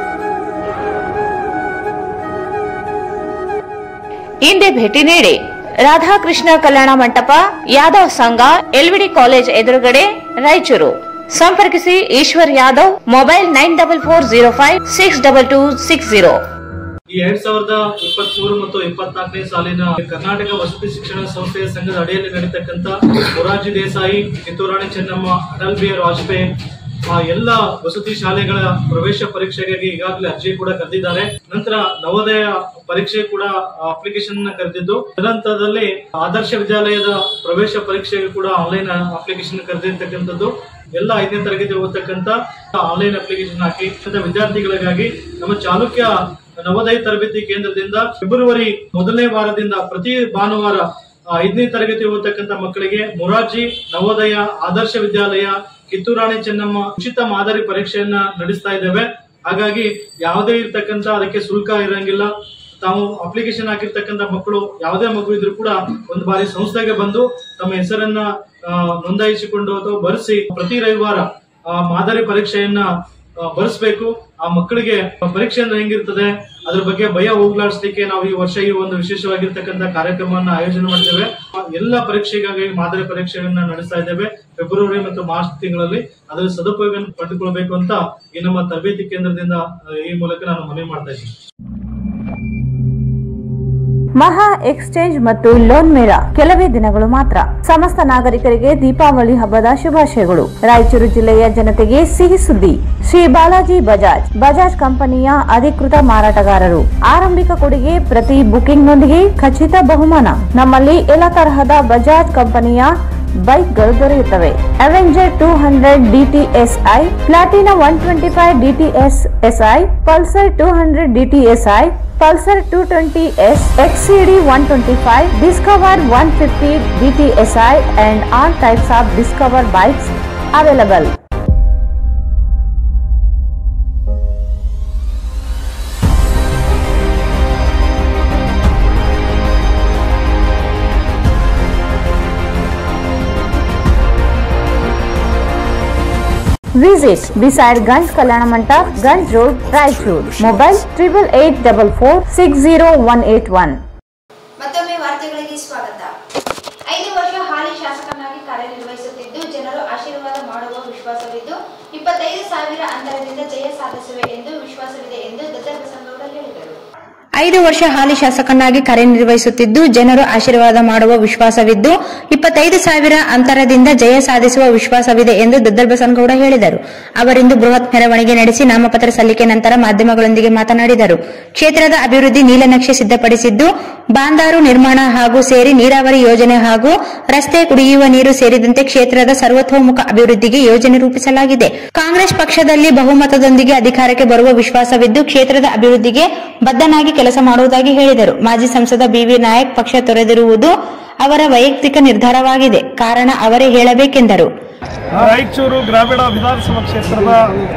ಹಿಂದೆ ಭೇಟಿ ನೀಡಿ ರಾಧಾಕೃಷ್ಣ ಕಲ್ಯಾಣ ಮಂಟಪ ಯಾದವ್ ಸಂಘ ಎಲ್ವಿಡಿ ಕಾಲೇಜ್ ಎದುರುಗಡೆ ರಾಯಚೂರು ಸಂಪರ್ಕಿಸಿ Eshwar Yadav mobile nine double four zero five six double two six zero ಈ ಎರಡ್ ಸಾವಿರದ ಇಪ್ಪತ್ತ್ ಮೂರು ಮತ್ತು ಇಪ್ಪತ್ನಾಲ್ಕನೇ ಸಾಲಿನ ಕರ್ನಾಟಕ ವಸತಿ ಶಿಕ್ಷಣ ಸಂಸ್ಥೆಯ ಸಂಘದ ಅಡಿಯಲ್ಲಿ ನಡೀತಕ್ಕಂತ ಮೊರಾರ್ಜಿ ದೇಸಾಯಿ ಕಿತ್ತೂರಾಣಿ ಚೆನ್ನಮ್ಮ ಅಟಲ್ ಬಿಹಾರಿ ವಾಜಪೇಯಿ ಆ ಎಲ್ಲ ವಸತಿ ಶಾಲೆಗಳ ಪ್ರವೇಶ ಪರೀಕ್ಷೆಗಾಗಿ ಈಗಾಗಲೇ ಅರ್ಜಿ ಕೂಡ ಕರೆದಿದ್ದಾರೆ ನಂತರ ನವೋದಯ ಪರೀಕ್ಷೆ ಕೂಡ ಅಪ್ಲಿಕೇಶನ್ ಕರೆದಿದ್ದು ತದನಂತರದಲ್ಲಿ ಆದರ್ಶ ವಿದ್ಯಾಲಯದ ಪ್ರವೇಶ ಪರೀಕ್ಷೆಗೆ ಕೂಡ ಆನ್ಲೈನ್ ಅಪ್ಲಿಕೇಶನ್ ಕರೆದಿರ್ತಕ್ಕಂಥದ್ದು ಎಲ್ಲ ಐದನೇ ತರಗತಿ ಓದ್ತಕ್ಕಂತ ಆನ್ಲೈನ್ ಅಪ್ಲಿಕೇಶನ್ ಹಾಕಿ ಮತ್ತೆ ವಿದ್ಯಾರ್ಥಿಗಳಿಗಾಗಿ ನಮ್ಮ ಚಾಲುಕ್ಯ ನವೋದಯ ತರಬೇತಿ ಕೇಂದ್ರದಿಂದ ಫೆಬ್ರವರಿ ಮೊದಲನೇ ವಾರದಿಂದ ಪ್ರತಿ ಭಾನುವಾರ ಆ, ಐದನೇ ತರಗತಿ ಓದ್ತಕ್ಕಂತ ಮಕ್ಕಳಿಗೆ ಮೊರಾರ್ಜಿ ನವೋದಯ ಆದರ್ಶ ವಿದ್ಯಾಲಯ ಕಿತ್ತೂರಾಣಿ ಚೆನ್ನಮ್ಮ ಉಚಿತ ಮಾದರಿ ಪರೀಕ್ಷೆಯನ್ನ ನಡೆಸ್ತಾ ಇದ್ದೇವೆ ಹಾಗಾಗಿ ಯಾವುದೇ ಇರ್ತಕ್ಕಂತ ಅದಕ್ಕೆ ಶುಲ್ಕ ಇರಂಗಿಲ್ಲ ತಾವು ಅಪ್ಲಿಕೇಶನ್ ಹಾಕಿರ್ತಕ್ಕಂತ ಮಕ್ಕಳು ಯಾವುದೇ ಮಗು ಇದ್ರೂ ಕೂಡ ಒಂದು ಬಾರಿ ಸಂಸ್ಥೆಗೆ ಬಂದು ತಮ್ಮ ಹೆಸರನ್ನ ಆ, ನೋಂದಾಯಿಸಿಕೊಂಡು ಅಥವಾ ಬರೆಸಿ ಪ್ರತಿ ರವಿವಾರ ಆ, ಮಾದರಿ ಪರೀಕ್ಷೆಯನ್ನ ಆ, ಬರೆಸ್ಬೇಕು ಆ ಮಕ್ಕಳಿಗೆ ಪರೀಕ್ಷೆ ಅಂದ್ರೆ ಹೆಂಗಿರ್ತದೆ ಅದ್ರ ಬಗ್ಗೆ ಭಯ ಹೋಗ್ಲಾಡಿಸ್ಲಿಕ್ಕೆ ನಾವು ಈ ವರ್ಷ ಈ ಒಂದು ವಿಶೇಷವಾಗಿರ್ತಕ್ಕಂಥ ಕಾರ್ಯಕ್ರಮವನ್ನ ಆಯೋಜನೆ ಮಾಡ್ತೇವೆ ಆ, ಎಲ್ಲ ಪರೀಕ್ಷೆಗಾಗಿ ಮಾದರಿ ಪರೀಕ್ಷೆಯನ್ನ ನಡೆಸ್ತಾ ಇದ್ದೇವೆ ಫೆಬ್ರವರಿ ಮತ್ತು ಮಾರ್ಚ್ ತಿಂಗಳಲ್ಲಿ ಅದರ ಸದುಪಯೋಗ ಪಡೆದುಕೊಳ್ಬೇಕು ಅಂತ ಈ ನಮ್ಮ ತರಬೇತಿ ಕೇಂದ್ರದಿಂದ ಆ, ಈ ಮೂಲಕ ನಾನು ಮನವಿ ಮಾಡ್ತಾ ಇದ್ದೀನಿ ಮಹಾ ಎಕ್ಸ್ಚೇಂಜ್ ಮತ್ತು ಲೋನ್ ಮೇಳ ಕೆಲವೇ ದಿನಗಳು ಮಾತ್ರ ಸಮಸ್ತ ನಾಗರಿಕರಿಗೆ ದೀಪಾವಳಿ ಹಬ್ಬದ ಶುಭಾಶಯಗಳು ರಾಯಚೂರು ಜಿಲ್ಲೆಯ ಜನತೆಗೆ ಸಿಹಿ ಸುದ್ದಿ ಶ್ರೀ ಬಾಲಾಜಿ ಬಜಾಜ್ ಬಜಾಜ್ ಕಂಪನಿಯ ಅಧಿಕೃತ ಮಾರಾಟಗಾರರು ಆರಂಭಿಕ ಕೊಡುಗೆ ಪ್ರತಿ ಬುಕಿಂಗ್ನೊಂದಿಗೆ ಖಚಿತ ಬಹುಮಾನ ನಮ್ಮಲ್ಲಿ ಎಲ್ಲ ತರಹದ ಬಜಾಜ್ ಕಂಪನಿಯ ಬೈಕ್ಗಳು ದೊರೆಯುತ್ತವೆ Avenger two hundred DTSI Platina one twenty five DTS SI Pulsar two hundred DTSI Pulsar two twenty S XCD one twenty five Discover one fifty DTSI and all types of Discover bikes available Visit beside Ganj Kalyana Mandap, Ganj Road, Raichur. Mobile triple eight double four six zero one eight one. ಮತ್ತೊಮ್ಮೆ ವಾರ್ತೆಗಳಿಗೆ ಸ್ವಾಗತ ಐದು ವರ್ಷ ಹಾಲಿ ಶಾಸಕನಾಗಿ ಕಾರ್ಯನಿರ್ವಹಿಸುತ್ತಿದ್ದು ಜನರು ಆಶೀರ್ವಾದ ಮಾಡುವ ವಿಶ್ವಾಸವಿದ್ದು ಇಪ್ಪತ್ತೈದು ಸಾವಿರ ಅಂತರದಿಂದ ಜಯ ಸಾಧಿಸುವೆ ಎಂದು ವಿಶ್ವಾಸವಿದೆ ಎಂದು ದತ್ತರ್ ಬಸನಗೌಡ ಹೇಳಿದರು ಐದು ವರ್ಷ ಹಾಲಿ ಶಾಸಕನಾಗಿ ಕಾರ್ಯನಿರ್ವಹಿಸುತ್ತಿದ್ದು ಜನರು ಆಶೀರ್ವಾದ ಮಾಡುವ ವಿಶ್ವಾಸವಿದ್ದು ಇಪ್ಪತ್ತೈದು ಸಾವಿರ ಅಂತರದಿಂದ ಜಯ ಸಾಧಿಸುವ ವಿಶ್ವಾಸವಿದೆ ಎಂದು ದದ್ದಲ್ ಬಸನಗೌಡ ಹೇಳಿದರು ಅವರಿಂದು ಬೃಹತ್ ಮೆರವಣಿಗೆ ನಡೆಸಿ ನಾಮಪತ್ರ ಸಲ್ಲಿಕೆ ನಂತರ ಮಾಧ್ಯಮಗಳೊಂದಿಗೆ ಮಾತನಾಡಿದರು ಕ್ಷೇತ್ರದ ಅಭಿವೃದ್ಧಿ ನೀಲನಕ್ಷೆ ಸಿದ್ಧಪಡಿಸಿದ್ದು ಬಾಂದಾರು ನಿರ್ಮಾಣ ಹಾಗೂ ಸೇರಿ ನೀರಾವರಿ ಯೋಜನೆ ಹಾಗೂ ರಸ್ತೆ ಕುಡಿಯುವ ನೀರು ಸೇರಿದಂತೆ ಕ್ಷೇತ್ರದ ಸರ್ವತೋಮುಖ ಅಭಿವೃದ್ಧಿಗೆ ಯೋಜನೆ ರೂಪಿಸಲಾಗಿದೆ ಕಾಂಗ್ರೆಸ್ ಪಕ್ಷದಲ್ಲಿ ಬಹುಮತದೊಂದಿಗೆ ಅಧಿಕಾರಕ್ಕೆ ಬರುವ ವಿಶ್ವಾಸವಿದ್ದು ಕ್ಷೇತ್ರದ ಅಭಿವೃದ್ಧಿಗೆ ಬದ್ಧನಾಗಿ ಕೆಲಸ ಮಾಡುವುದಾಗಿ ಹೇಳಿದರು ಮಾಜಿ ಸಂಸದ ಬಿವಿ ನಾಯಕ್ ಪಕ್ಷ ತೊರೆದಿರುವುದು ಅವರ ವೈಯಕ್ತಿಕ ನಿರ್ಧಾರವಾಗಿದೆ ಕಾರಣ ಅವರೇ ಹೇಳಬೇಕೆಂದರು ರಾಯಚೂರು ಗ್ರಾಮೀಣ ವಿಧಾನಸಭಾ ಕ್ಷೇತ್ರದ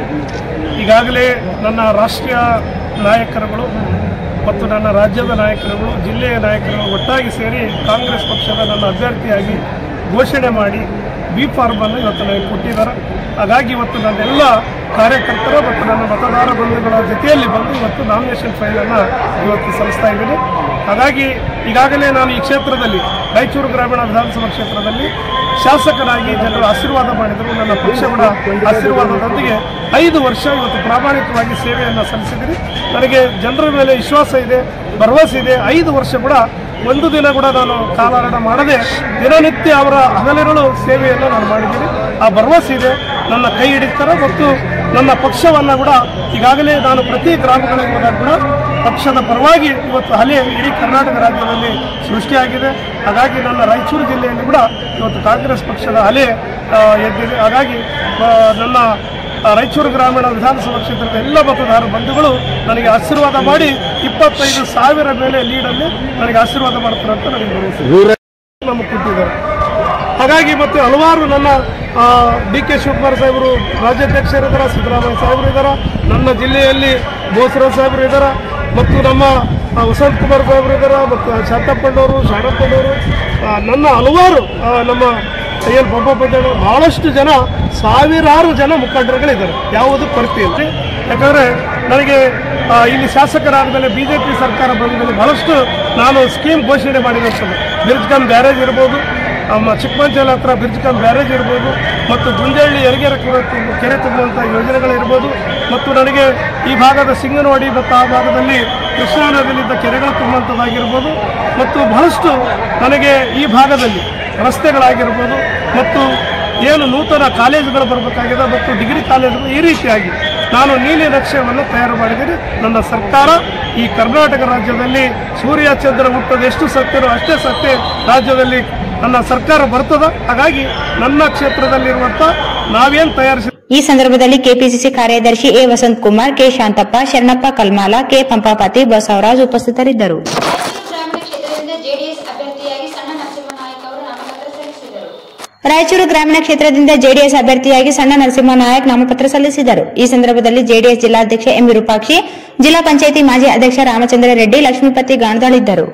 ಈಗಾಗಲೇ ನನ್ನ ರಾಷ್ಟ್ರೀಯ ನಾಯಕರುಗಳು ಮತ್ತು ನನ್ನ ರಾಜ್ಯದ ನಾಯಕರುಗಳು ಜಿಲ್ಲೆಯ ನಾಯಕರುಗಳು ಒಟ್ಟಾಗಿ ಸೇರಿ ಕಾಂಗ್ರೆಸ್ ಪಕ್ಷದ ನನ್ನ ಅಭ್ಯರ್ಥಿಯಾಗಿ ಘೋಷಣೆ ಮಾಡಿ ಬಿ ಫಾರ್ಮನ್ನು ಇವತ್ತು ನನಗೆ ಕೊಟ್ಟಿದ್ದಾರೆ ಹಾಗಾಗಿ ಇವತ್ತು ನನ್ನೆಲ್ಲ ಕಾರ್ಯಕರ್ತರು ಮತ್ತು ನನ್ನ ಮತದಾರ ಬಂಧುಗಳ ಜೊತೆಯಲ್ಲಿ ಬಂದು ಇವತ್ತು ನಾಮಿನೇಷನ್ ಫೈಲನ್ನು ಇವತ್ತು ಸಲ್ಲಿಸ್ತಾ ಇದ್ದೀನಿ ಹಾಗಾಗಿ ಈಗಾಗಲೇ ನಾನು ಈ ಕ್ಷೇತ್ರದಲ್ಲಿ ರಾಯಚೂರು ಗ್ರಾಮೀಣ ವಿಧಾನಸಭಾ ಕ್ಷೇತ್ರದಲ್ಲಿ ಶಾಸಕನಾಗಿ ಜನರು ಆಶೀರ್ವಾದ ಮಾಡಿದರು ನನ್ನ ಪಕ್ಷಗಳ ಆಶೀರ್ವಾದದೊಂದಿಗೆ ಐದು ವರ್ಷ ಇವತ್ತು ಪ್ರಾಮಾಣಿಕವಾಗಿ ಸೇವೆಯನ್ನು ಸಲ್ಲಿಸಿದ್ದೀನಿ ನನಗೆ ಜನರ ಮೇಲೆ ವಿಶ್ವಾಸ ಇದೆ ಭರವಸೆ ಇದೆ ಐದು ವರ್ಷ ಕೂಡ ಒಂದು ದಿನ ಕೂಡ ನಾನು ಕಾಲಹರಣ ಮಾಡದೆ ದಿನನಿತ್ಯ ಅವರ ಹಗಲಿರುಳು ಸೇವೆಯನ್ನು ನಾನು ಮಾಡಿದ್ದೀನಿ ಆ ಭರವಸೆ ಇದೆ ನನ್ನ ಕೈ ಹಿಡಿತಾರೆ ಮತ್ತು ನನ್ನ ಪಕ್ಷವನ್ನು ಕೂಡ ಈಗಾಗಲೇ ನಾನು ಪ್ರತಿ ಗ್ರಾಮಗಳಿಗೆ ಹೋದಾಗ ಕೂಡ ಪಕ್ಷದ ಪರವಾಗಿ ಇವತ್ತು ಅಲೆ ಇಡೀ ಕರ್ನಾಟಕ ರಾಜ್ಯದಲ್ಲಿ ಸೃಷ್ಟಿಯಾಗಿದೆ ಹಾಗಾಗಿ ನನ್ನ ರಾಯಚೂರು ಜಿಲ್ಲೆಯಲ್ಲಿ ಕೂಡ ಇವತ್ತು ಕಾಂಗ್ರೆಸ್ ಪಕ್ಷದ ಅಲೆ ಆ, ಎದ್ದಿದೆ ಹಾಗಾಗಿ ಆ, ನನ್ನ ಆ, ರಾಯಚೂರು ಗ್ರಾಮೀಣ ವಿಧಾನಸಭಾ ಕ್ಷೇತ್ರದ ಎಲ್ಲ ಮತದಾರ ಬಂಧುಗಳು ನನಗೆ ಆಶೀರ್ವಾದ ಮಾಡಿ ಇಪ್ಪತ್ತೈದು ಸಾವಿರ ಮೇಲೆ ಲೀಡಲ್ಲಿ ನನಗೆ ಆಶೀರ್ವಾದ ಮಾಡ್ತಾರೆ ಅಂತ ನನಗೆ ಭರವಸೆ ನಮಗೆ ಕೊಟ್ಟಿದ್ದಾರೆ ಹಾಗಾಗಿ ಮತ್ತೆ ಹಲವಾರು ನನ್ನ ಡಿ ಕೆ ಶಿವಕುಮಾರ್ ಸಾಹೇಬರು ರಾಜ್ಯಾಧ್ಯಕ್ಷರಿದ್ದಾರೆ ಸಿದ್ದರಾಮಯ್ಯ ಸಾಹೇಬರು ಇದ್ದಾರೆ ನನ್ನ ಜಿಲ್ಲೆಯಲ್ಲಿ ಬೋಸರಾವ್ ಸಾಹೇಬರು ಇದ್ದಾರೆ ಮತ್ತು ನಮ್ಮ ಆ, ವಸಂತ್ ಕುಮಾರ್ ಸಾಹೇಬರು ಇದ್ದಾರೆ ಮತ್ತು ಶಾಂತಪ್ಪಣ್ಣವರು ಶಾರಪ್ಪಣ್ಣವರು ಆ, ನನ್ನ ಹಲವಾರು ಆ, ನಮ್ಮ ಎಲ್ ಬೊಬ್ಬಪ್ಪಣ್ಣವರು ಬಹಳಷ್ಟು ಜನ ಸಾವಿರಾರು ಜನ ಮುಖಂಡರುಗಳಿದ್ದಾರೆ ಯಾವುದು ಕೊರತೆ ಇಲ್ಲ ಯಾಕಂದರೆ ನನಗೆ ಆ, ಇಲ್ಲಿ ಶಾಸಕರಾದ ಮೇಲೆ ಬಿ ಜೆ ಪಿ ಸರ್ಕಾರ ಬಂದ ಮೇಲೆ ಬಹಳಷ್ಟು ನಾನು ಸ್ಕೀಮ್ ಘೋಷಣೆ ಮಾಡಿದಂಥದ್ದು ಬಿರ್ಜ್ಕನ್ ಬ್ಯಾರೇಜ್ ಇರ್ಬೋದು ನಮ್ಮ ಚಿಕ್ಕಮಂಚಲ ಹತ್ರ ಬಿರ್ಜ್ಕನ್ ಬ್ಯಾರೇಜ್ ಇರ್ಬೋದು ಮತ್ತು ಗುಂಜಳ್ಳಿ ಯರಗೆರೆ ಕೆರೆ ತುಂಬ- ಕೆರೆ ತುಂಬುವಂಥ ಯೋಜನೆಗಳಿರ್ಬೋದು ಮತ್ತು ನನಗೆ ಈ ಭಾಗದ ಸಿಂಗನವಾಡಿ ಮತ್ತು ಆ ಭಾಗದಲ್ಲಿ ಕೃಷ್ಣಾ ನದಿಯಲ್ಲಿದ್ದ ಕೆರೆಗಳು ತುಂಬುವಂಥದ್ದಾಗಿರ್ಬೋದು ಮತ್ತು ಬಹಳಷ್ಟು ನನಗೆ ಈ ಭಾಗದಲ್ಲಿ ರಸ್ತೆಗಳಾಗಿರ್ಬೋದು ಮತ್ತು ಏನು ನೂತನ ಕಾಲೇಜುಗಳು ಬರಬೇಕಾಗಿದೆ ಮತ್ತು ಡಿಗ್ರಿ ಕಾಲೇಜುಗಳು ಈ ರೀತಿಯಾಗಿ ನಾನು ನೀಲಿ ನಕ್ಷೆಯನ್ನು ತಯಾರು ಮಾಡಿದ್ದೀನಿ ನನ್ನ ಸರ್ಕಾರ ಈ ಕರ್ನಾಟಕ ರಾಜ್ಯದಲ್ಲಿ ಸೂರ್ಯ ಚಂದ್ರ ಹುಟ್ಟೋದು ಎಷ್ಟು ಸತ್ಯನೋ ಅಷ್ಟೇ ಸತ್ಯ ರಾಜ್ಯದಲ್ಲಿ ನನ್ನ ಸರ್ಕಾರ ಬರ್ತದ ಹಾಗಾಗಿ ನನ್ನ ಕ್ಷೇತ್ರದಲ್ಲಿರುವಂಥ ನಾವೇನು ತಯಾರಿಸಿ ಈ ಸಂದರ್ಭದಲ್ಲಿ ಕೆಪಿಸಿಸಿ ಕಾರ್ಯದರ್ಶಿ A Vasanth Kumar K Shantappa Sharanappa Kalmala K Pampapati Basavaraj ಉಪಸ್ಥಿತರಿದ್ದರು ರಾಯಚೂರು ಗ್ರಾಮೀಣ ಕ್ಷೇತ್ರದಿಂದ ಜೆಡಿಎಸ್ ಅಭ್ಯರ್ಥಿಯಾಗಿ ಸಣ್ಣ ನರಸಿಂಹ ನಾಯಕ್ ನಾಮಪತ್ರ ಸಲ್ಲಿಸಿದರು ರಾಯಚೂರು ಗ್ರಾಮೀಣ ಕ್ಷೇತ್ರದಿಂದ ಜೆಡಿಎಸ್ ಅಭ್ಯರ್ಥಿಯಾಗಿ ಸಣ್ಣ ನರಸಿಂಹ ನಾಯಕ್ ನಾಮಪತ್ರ ಸಲ್ಲಿಸಿದರು ಈ ಸಂದರ್ಭದಲ್ಲಿ ಜೆಡಿಎಸ್ ಜಿಲ್ಲಾಧ್ಯಕ್ಷ ಎಂ ವಿರೂಪಾಕ್ಷಿ ಜಿಲ್ಲಾ ಪಂಚಾಯಿತಿ ಮಾಜಿ ಅಧ್ಯಕ್ಷ ರಾಮಚಂದ್ರ ರೆಡ್ಡಿ ಲಕ್ಷ್ಮೀಪತಿ ಗಾಣದಾಳ್ ಇದ್ದರು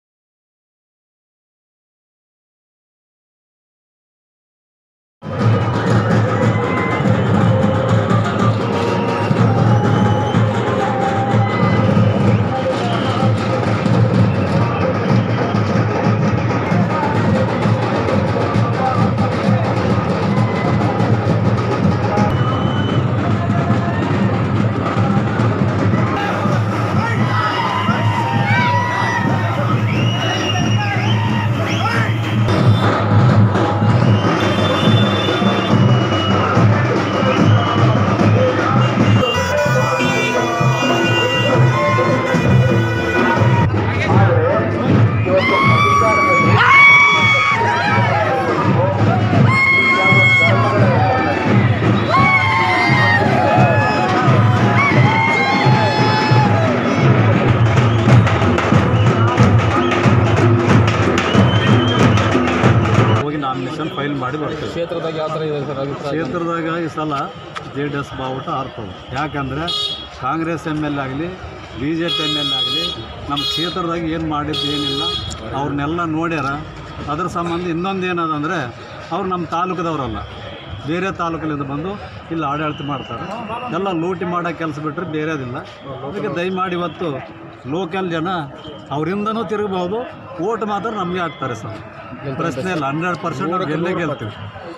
ಹೋಗಿ ನಾಮಿನೇಷನ್ ಫೈಲ್ ಮಾಡಿ ಬರ್ತೇವೆ ಕ್ಷೇತ್ರದಾಗ ಯಾವ ಥರ ಇದೆ ಸರ್ ಅಭಿಪ್ರಾಯ ಕ್ಷೇತ್ರದಾಗ ಈ ಸಲ ಜೆ ಡಿ ಎಸ್ ಬಾವುಟ ಆರ್ತದೆ ಯಾಕಂದರೆ ಕಾಂಗ್ರೆಸ್ ಎಮ್ ಎಲ್ ಆಗಲಿ B J P M L ಆಗಲಿ ನಮ್ಮ ಕ್ಷೇತ್ರದಾಗ ಏನು ಮಾಡಿದ್ದು ಏನಿಲ್ಲ ಅವ್ರನ್ನೆಲ್ಲ ನೋಡ್ಯಾರ ಅದ್ರ ಸಂಬಂಧ ಇನ್ನೊಂದು ಏನದಂದರೆ ಅವ್ರು ನಮ್ಮ ತಾಲೂಕದವರಲ್ಲ ಬೇರೆ ತಾಲೂಕಲ್ಲಿಂದ ಬಂದು ಇಲ್ಲಿ ಆಡಳಿತ ಮಾಡ್ತಾರೆ ಎಲ್ಲ ಲೂಟಿ ಮಾಡೋ ಕೆಲಸ ಬಿಟ್ಟರೆ ಬೇರೆದಿಲ್ಲ ಅದಕ್ಕೆ ದಯಮಾಡಿ ಇವತ್ತು ಲೋಕಲ್ ಜನ ಅವರಿಂದನೂ ತಿರುಗಬಹುದು ಓಟ್ ಮಾತ್ರ ನಮಗೆ ಹಾಕ್ತಾರೆ ಸರ್ ಪ್ರಶ್ನೆ ಇಲ್ಲ ಹಂಡ್ರೆಡ್ ಪರ್ಸೆಂಟ್ ನಾವು ಗೆಲ್ಲೇ ಗೆಲ್ತೀವಿ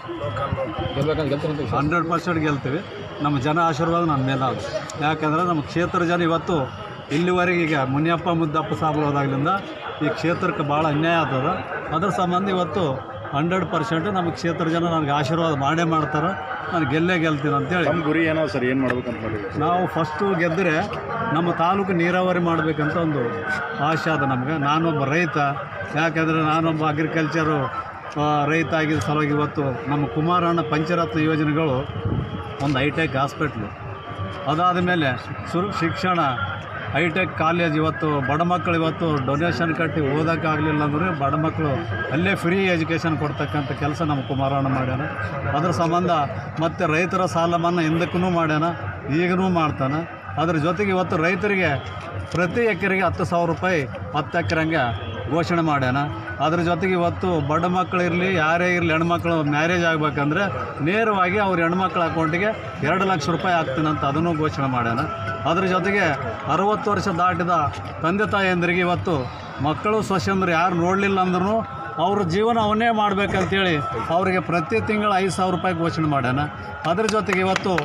ಗೆಲ್ಬೇಕಂತ ಗೆಲ್ತಾರೆ ಹಂಡ್ರೆಡ್ ಪರ್ಸೆಂಟ್ ಗೆಲ್ತೀವಿ ನಮ್ಮ ಜನ ಆಶೀರ್ವಾದ ನಮ್ಮ ಮೇಲೆ ಅದು ಯಾಕಂದರೆ ನಮ್ಮ ಕ್ಷೇತ್ರ ಜನ ಇವತ್ತು ಇಲ್ಲಿವರೆಗೆ ಈಗ ಮುನಿಯಪ್ಪ ಮುದ್ದಪ್ಪ ಸಾಬ್ರು ಹೋದಾಗ್ಲಿಂದ ಈ ಕ್ಷೇತ್ರಕ್ಕೆ ಭಾಳ ಅನ್ಯಾಯ ಆಗ್ತದ ಅದ್ರ ಸಂಬಂಧ ಇವತ್ತು ಹಂಡ್ರೆಡ್ ಪರ್ಸೆಂಟ್ ನಮ್ಮ ಕ್ಷೇತ್ರ ಜನ ನನಗೆ ಆಶೀರ್ವಾದ ಮಾಡೇ ಮಾಡ್ತಾರೆ ನಾನು ಗೆಲ್ಲೇ ಗೆಲ್ತೀನಿ ಅಂತೇಳಿ ನಮ್ಮ ಗುರಿ ಏನೋ ಸರ್ ಏನು ಮಾಡ್ಬೇಕಂತ ಮಾಡಿದ್ವಿ ನಾವು ಫಸ್ಟು ಗೆದ್ದರೆ ನಮ್ಮ ತಾಲೂಕು ನೀರಾವರಿ ಮಾಡಬೇಕಂತ ಒಂದು ಆಸೆ ಅದ ನಮ್ಗೆ ನಾನೊಬ್ಬ ರೈತ ಯಾಕಂದರೆ ನಾನೊಬ್ಬ ಅಗ್ರಿಕಲ್ಚರು ಆ, ರೈತ ಆಗಿದ್ದ ಸಲುವಾಗಿ ಇವತ್ತು ನಮ್ಮ ಕುಮಾರಣ್ಣ ಪಂಚರತ್ನ ಯೋಜನೆಗಳು ಒಂದು ಹೈಟೆಕ್ ಹಾಸ್ಪಿಟ್ಲು ಅದಾದ ಮೇಲೆ ಸುರು ಶಿಕ್ಷಣ ಹೈಟೆಕ್ ಕಾಲೇಜ್ ಇವತ್ತು ಬಡ ಮಕ್ಕಳು ಇವತ್ತು ಡೊನೇಷನ್ ಕಟ್ಟಿ ಓದೋಕ್ಕಾಗಲಿಲ್ಲ ಅಂದರೆ ಬಡ ಮಕ್ಕಳು ಅಲ್ಲೇ ಫ್ರೀ ಎಜುಕೇಷನ್ ಕೊಡ್ತಕ್ಕಂಥ ಕೆಲಸ ನಮ್ಮ ಕುಮಾರಣ್ಣ ಮಾಡ್ಯಾನ ಅದ್ರ ಸಂಬಂಧ ಮತ್ತು ರೈತರ ಸಾಲ ಮನ್ನಾ ಹಿಂದಕ್ಕೂ ಮಾಡ್ಯಾನ ಈಗನೂ ಮಾಡ್ತಾನೆ ಅದ್ರ ಜೊತೆಗೆ ಇವತ್ತು ರೈತರಿಗೆ ಪ್ರತಿ ಎಕರೆಗೆ ಹತ್ತು ಸಾವಿರ ರೂಪಾಯಿ ಹತ್ತು ಎಕರೆಂಗೆ ಘೋಷಣೆ ಮಾಡ್ಯಾನ ಅದ್ರ ಜೊತೆಗೆ ಇವತ್ತು ಬಡ ಮಕ್ಕಳು ಇರಲಿ ಯಾರೇ ಇರಲಿ ಹೆಣ್ಮಕ್ಳು ಮ್ಯಾರೇಜ್ ಆಗಬೇಕಂದ್ರೆ ನೇರವಾಗಿ ಅವ್ರ ಹೆಣ್ಮಕ್ಳ ಅಕೌಂಟಿಗೆ ಎರಡು ಲಕ್ಷ ರೂಪಾಯಿ ಹಾಕ್ತೀನಿ ಅಂತ ಅದನ್ನು ಘೋಷಣೆ ಮಾಡ್ಯಾನ ಅದ್ರ ಜೊತೆಗೆ ಅರವತ್ತು ವರ್ಷ ದಾಟಿದ ತಂದೆ ತಾಯಂದಿರಿಗೆ ಇವತ್ತು ಮಕ್ಕಳು ಸೊಸೆಂದ್ರು ಯಾರು ನೋಡಲಿಲ್ಲ ಅಂದ್ರೂ ಅವ್ರ ಜೀವನ ಅವನ್ನೇ ಮಾಡ್ಬೇಕಂತೇಳಿ ಅವರಿಗೆ ಪ್ರತಿ ತಿಂಗಳು ಐದು ಸಾವಿರ ರೂಪಾಯಿ ಘೋಷಣೆ ಮಾಡ್ಯಾನ ಅದ್ರ ಜೊತೆಗೆ ಇವತ್ತು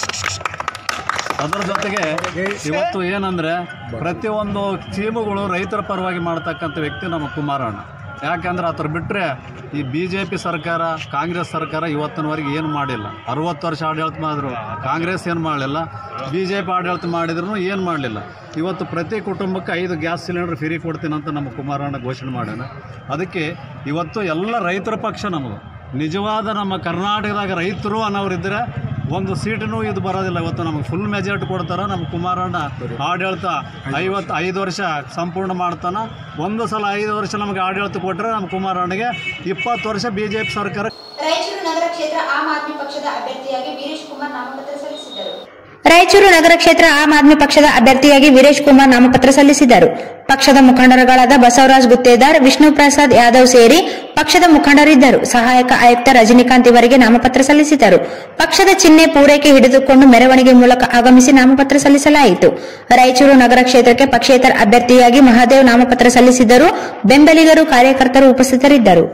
ಅದರ ಜೊತೆಗೆ ಇವತ್ತು ಏನಂದರೆ ಪ್ರತಿಯೊಂದು ಸ್ಕೀಮುಗಳು ರೈತರ ಪರವಾಗಿ ಮಾಡ್ತಕ್ಕಂಥ ವ್ಯಕ್ತಿ ನಮ್ಮ ಕುಮಾರಣ್ಣ ಯಾಕಂದ್ರೆ ಅದ್ರ ಬಿಟ್ಟರೆ ಈ ಬಿ ಜೆ ಪಿ ಸರ್ಕಾರ ಕಾಂಗ್ರೆಸ್ ಸರ್ಕಾರ ಇವತ್ತಿನವರೆಗೆ ಏನು ಮಾಡಿಲ್ಲ ಅರುವತ್ತು ವರ್ಷ ಆಡಳಿತ ಮಾಡಿದ್ರು ಕಾಂಗ್ರೆಸ್ ಏನು ಮಾಡಲಿಲ್ಲ ಬಿ ಜೆ ಪಿ ಆಡಳಿತ ಮಾಡಿದ್ರು ಏನು ಮಾಡಲಿಲ್ಲ ಇವತ್ತು ಪ್ರತಿ ಕುಟುಂಬಕ್ಕೆ ಐದು ಗ್ಯಾಸ್ ಸಿಲಿಂಡರ್ ಫ್ರೀ ಕೊಡ್ತೀನಿ ಅಂತ ನಮ್ಮ ಕುಮಾರಣ್ಣ ಘೋಷಣೆ ಮಾಡ್ಯಾನ ಅದಕ್ಕೆ ಇವತ್ತು ಎಲ್ಲ ರೈತರ ಪಕ್ಷ ನಮ್ಮದು ನಿಜವಾದ ನಮ್ಮ ಕರ್ನಾಟಕದಾಗ ರೈತರು ಅನ್ನೋರಿದ್ದರೆ ಒಂದು ಸೀಟನೂ ಇದು ಬರೋದಿಲ್ಲ ಇವತ್ತು ನಮಗೆ ಫುಲ್ ಮೆಜಾರಿಟಿ ಕೊಡ್ತಾರೆ ನಮ್ಮ ಕುಮಾರಣ್ಣ ಆಡಳಿತ ಐವತ್ತು ಐದು ವರ್ಷ ಸಂಪೂರ್ಣ ಮಾಡ್ತಾನೆ ಒಂದು ಸಲ ಐದು ವರ್ಷ ನಮಗೆ ಆಡಳಿತ ಕೊಟ್ಟರೆ ನಮ್ಮ ಕುಮಾರಣ್ಣಗೆ ಇಪ್ಪತ್ತು ವರ್ಷ ಬಿ ಜೆ ಪಿ ಸರ್ಕಾರ ರಾಯಚೂರು ನಗರ ಕ್ಷೇತ್ರ ಆಮ್ ಆದ್ಮಿ ಪಕ್ಷದ ಅಭ್ಯರ್ಥಿಯಾಗಿ ವೀರೇಶ್ ಕುಮಾರ್ ನಾಮಪತ್ರ ಸಲ್ಲಿಸಿದರು ರಾಯಚೂರು ನಗರ ಕ್ಷೇತ್ರ ಆಮ್ ಆದ್ಮಿ ಪಕ್ಷದ ಅಭ್ಯರ್ಥಿಯಾಗಿ ವೀರೇಶ್ ಕುಮಾರ್ ನಾಮಪತ್ರ ಸಲ್ಲಿಸಿದರು ಪಕ್ಷದ ಮುಖಂಡರುಗಳಾದ ಬಸವರಾಜ್ ಗುತ್ತೇದಾರ್ ವಿಷ್ಣು ಪ್ರಸಾದ್ ಯಾದವ್ ಸೇರಿ ಪಕ್ಷದ ಮುಖಂಡರಿದ್ದರು ಸಹಾಯಕ ಆಯುಕ್ತ ರಜನಿಕಾಂತ್ ಇವರಿಗೆ ನಾಮಪತ್ರ ಸಲ್ಲಿಸಿದರು ಪಕ್ಷದ ಚಿಹ್ನೆ ಪೂರೈಕೆ ಹಿಡಿದುಕೊಂಡು ಮೆರವಣಿಗೆ ಮೂಲಕ ಆಗಮಿಸಿ ನಾಮಪತ್ರ ಸಲ್ಲಿಸಲಾಯಿತು ರಾಯಚೂರು ನಗರ ಕ್ಷೇತ್ರಕ್ಕೆ ಪಕ್ಷೇತರ ಅಭ್ಯರ್ಥಿಯಾಗಿ ಮಹಾದೇವ್ ನಾಮಪತ್ರ ಸಲ್ಲಿಸಿದರು ಬೆಂಬಲಿಗರು ಕಾರ್ಯಕರ್ತರು ಉಪಸ್ಥಿತರಿದ್ದರು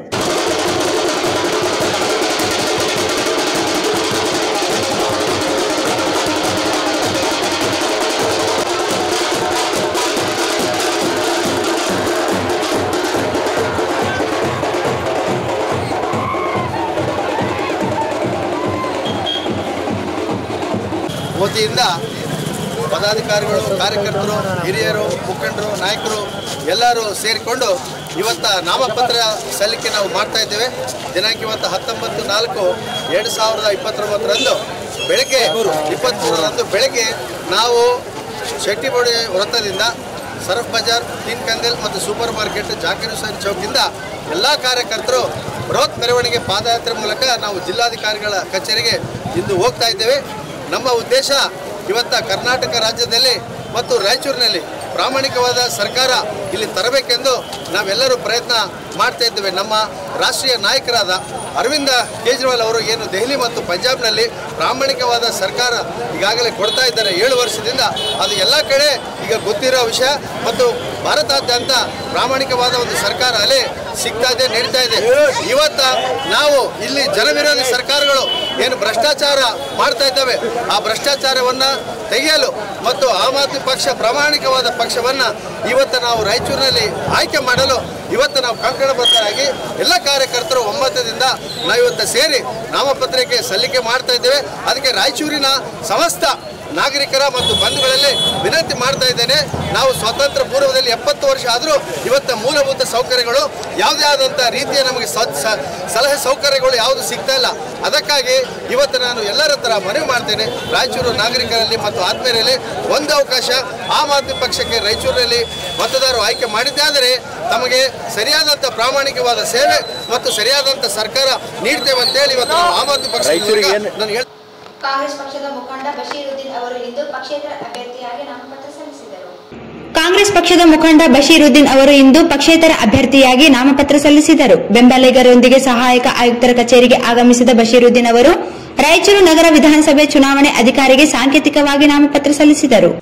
ವತಿಯಿಂದ ಪದಾಧಿಕಾರಿಗಳು ಕಾರ್ಯಕರ್ತರು ಹಿರಿಯರು ಮುಖಂಡರು ನಾಯಕರು ಎಲ್ಲರೂ ಸೇರಿಕೊಂಡು ಇವತ್ತ ನಾಮಪತ್ರ ಸಲ್ಲಿಕೆ ನಾವು ಮಾಡ್ತಾ ಇದ್ದೇವೆ ದಿನಾಂಕ ಇವತ್ತು ಹತ್ತೊಂಬತ್ತು ನಾಲ್ಕು ಎರಡು ಸಾವಿರದ ಇಪ್ಪತ್ತೊಂಬತ್ತರಂದು ಬೆಳಗ್ಗೆ ಇಪ್ಪತ್ತ್ಮೂರರಂದು ಬೆಳಗ್ಗೆ ನಾವು ಶೆಟ್ಟಿಬೋಡಿ ವೃತ್ತದಿಂದ ಸರಫ್ ಬಜಾರ್ ತೀನ್ ಕಂದೆಲ್ ಮತ್ತು ಸೂಪರ್ ಮಾರ್ಕೆಟ್ ಜಾಕಿರ್ ಹುಸೇನ್ ಚೌಕಿಂದ ಎಲ್ಲ ಕಾರ್ಯಕರ್ತರು ಬೃಹತ್ ಮೆರವಣಿಗೆ ಪಾದಯಾತ್ರೆ ಮೂಲಕ ನಾವು ಜಿಲ್ಲಾಧಿಕಾರಿಗಳ ಕಚೇರಿಗೆ ಇಂದು ಹೋಗ್ತಾ ಇದ್ದೇವೆ ನಮ್ಮ ಉದ್ದೇಶ ಇವತ್ತ ಕರ್ನಾಟಕ ರಾಜ್ಯದಲ್ಲಿ ಮತ್ತು ರಾಯಚೂರಿನಲ್ಲಿ ಪ್ರಾಮಾಣಿಕವಾದ ಸರ್ಕಾರ ಇಲ್ಲಿ ತರಬೇಕೆಂದು ನಾವೆಲ್ಲರೂ ಪ್ರಯತ್ನ ಮಾಡ್ತಾ ಇದ್ದೇವೆ ನಮ್ಮ ರಾಷ್ಟ್ರೀಯ ನಾಯಕರಾದ ಅರವಿಂದ ಕೇಜ್ರಿವಾಲ್ ಅವರು ಏನು ದೆಹಲಿ ಮತ್ತು ಪಂಜಾಬ್ನಲ್ಲಿ ಪ್ರಾಮಾಣಿಕವಾದ ಸರ್ಕಾರ ಈಗಾಗಲೇ ಕೊಡ್ತಾ ಇದ್ದಾರೆ ಏಳು ವರ್ಷದಿಂದ ಅದು ಎಲ್ಲ ಕಡೆ ಈಗ ಗೊತ್ತಿರೋ ವಿಷಯ ಮತ್ತು ಭಾರತಾದ್ಯಂತ ಪ್ರಾಮಾಣಿಕವಾದ ಒಂದು ಸರ್ಕಾರ ಅಲೆ ಸಿಗ್ತಾ ಇದೆ ನಡೀತಾ ಇದೆ ಇವತ್ತ ನಾವು ಇಲ್ಲಿ ಜನವಿರೋಧಿ ಸರ್ಕಾರಗಳು ಏನು ಭ್ರಷ್ಟಾಚಾರ ಮಾಡ್ತಾ ಇದ್ದಾವೆ ಆ ಭ್ರಷ್ಟಾಚಾರವನ್ನ ತೆಗೆಯಲು ಮತ್ತು ಆಮ್ ಆದ್ಮಿ ಪಕ್ಷ ಪ್ರಾಮಾಣಿಕವಾದ ಪಕ್ಷವನ್ನ ಇವತ್ತು ನಾವು ರಾಯಚೂರಿನಲ್ಲಿ ಆಯ್ಕೆ ಮಾಡಲು ಇವತ್ತು ನಾವು ಕಂಕಣಬದ್ಧರಾಗಿ ಎಲ್ಲ ಕಾರ್ಯಕರ್ತರು ಒಮ್ಮತದಿಂದ ನಾವು ಇವತ್ತು ಸೇರಿ ನಾಮಪತ್ರಕ್ಕೆ ಸಲ್ಲಿಕೆ ಮಾಡ್ತಾ ಇದ್ದೇವೆ ಅದಕ್ಕೆ ರಾಯಚೂರಿನ ಸಮಸ್ತ ನಾಗರಿಕರ ಮತ್ತು ಬಂಧುಗಳಲ್ಲಿ ವಿನಂತಿ ಮಾಡ್ತಾ ಇದ್ದೇನೆ ನಾವು ಸ್ವಾತಂತ್ರ್ಯ ಪೂರ್ವದಲ್ಲಿ ಎಪ್ಪತ್ತು ವರ್ಷ ಆದರೂ ಇವತ್ತು ಮೂಲಭೂತ ಸೌಕರ್ಯಗಳು ಯಾವುದೇ ಆದಂಥ ರೀತಿಯ ನಮಗೆ ಸ- ಸ- ಸಲಹೆ ಸೌಕರ್ಯಗಳು ಯಾವುದು ಸಿಗ್ತಾ ಇಲ್ಲ ಅದಕ್ಕಾಗಿ ಇವತ್ತು ನಾನು ಎಲ್ಲರ ಹತ್ರ ಮನವಿ ಮಾಡ್ತೇನೆ ರಾಯಚೂರು ನಾಗರಿಕರಲ್ಲಿ ಮತ್ತು ಆತ್ಮೀಯರಲ್ಲಿ ಒಂದು ಅವಕಾಶ ಆಮ್ ಆದ್ಮಿ ಪಕ್ಷಕ್ಕೆ ರಾಯಚೂರಿನಲ್ಲಿ ಮತದಾರರು ಆಯ್ಕೆ ಮಾಡಿದ್ದೇ ಆದರೆ ತಮಗೆ ಸರಿಯಾದಂಥ ಪ್ರಾಮಾಣಿಕವಾದ ಸೇವೆ ಮತ್ತು ಸರಿಯಾದಂಥ ಸರ್ಕಾರ ನೀಡ್ತೇವೆ ಅಂತೇಳಿ ಇವತ್ತು ನಾವು ಆಮ್ ಆದ್ಮಿ ಪಕ್ಷ ನಾನು ಹೇಳ್ ಕಾಂಗ್ರೆಸ್ ಪಕ್ಷದ ಮುಖಂಡ ಬಶೀರುದ್ದೀನ್ ಅವರು ಇಂದು ಪಕ್ಷೇತರ ಅಭ್ಯರ್ಥಿಯಾಗಿ ನಾಮಪತ್ರ ಸಲ್ಲಿಸಿದರು ಕಾಂಗ್ರೆಸ್ ಪಕ್ಷದ ಮುಖಂಡ ಬಶೀರುದ್ದೀನ್ ಅವರು ಇಂದು ಪಕ್ಷೇತರ ಅಭ್ಯರ್ಥಿಯಾಗಿ ನಾಮಪತ್ರ ಸಲ್ಲಿಸಿದರು ಬೆಂಬಲಿಗರೊಂದಿಗೆ ಸಹಾಯಕ ಆಯುಕ್ತರ ಕಚೇರಿಗೆ ಆಗಮಿಸಿದ ಬಶೀರುದ್ದೀನ್ ಅವರು ರಾಯಚೂರು ನಗರ ವಿಧಾನಸಭೆ ಚುನಾವಣೆ ಅಧಿಕಾರಿಗೆ ಸಾಂಕೇತಿಕವಾಗಿ ನಾಮಪತ್ರ ಸಲ್ಲಿಸಿದರು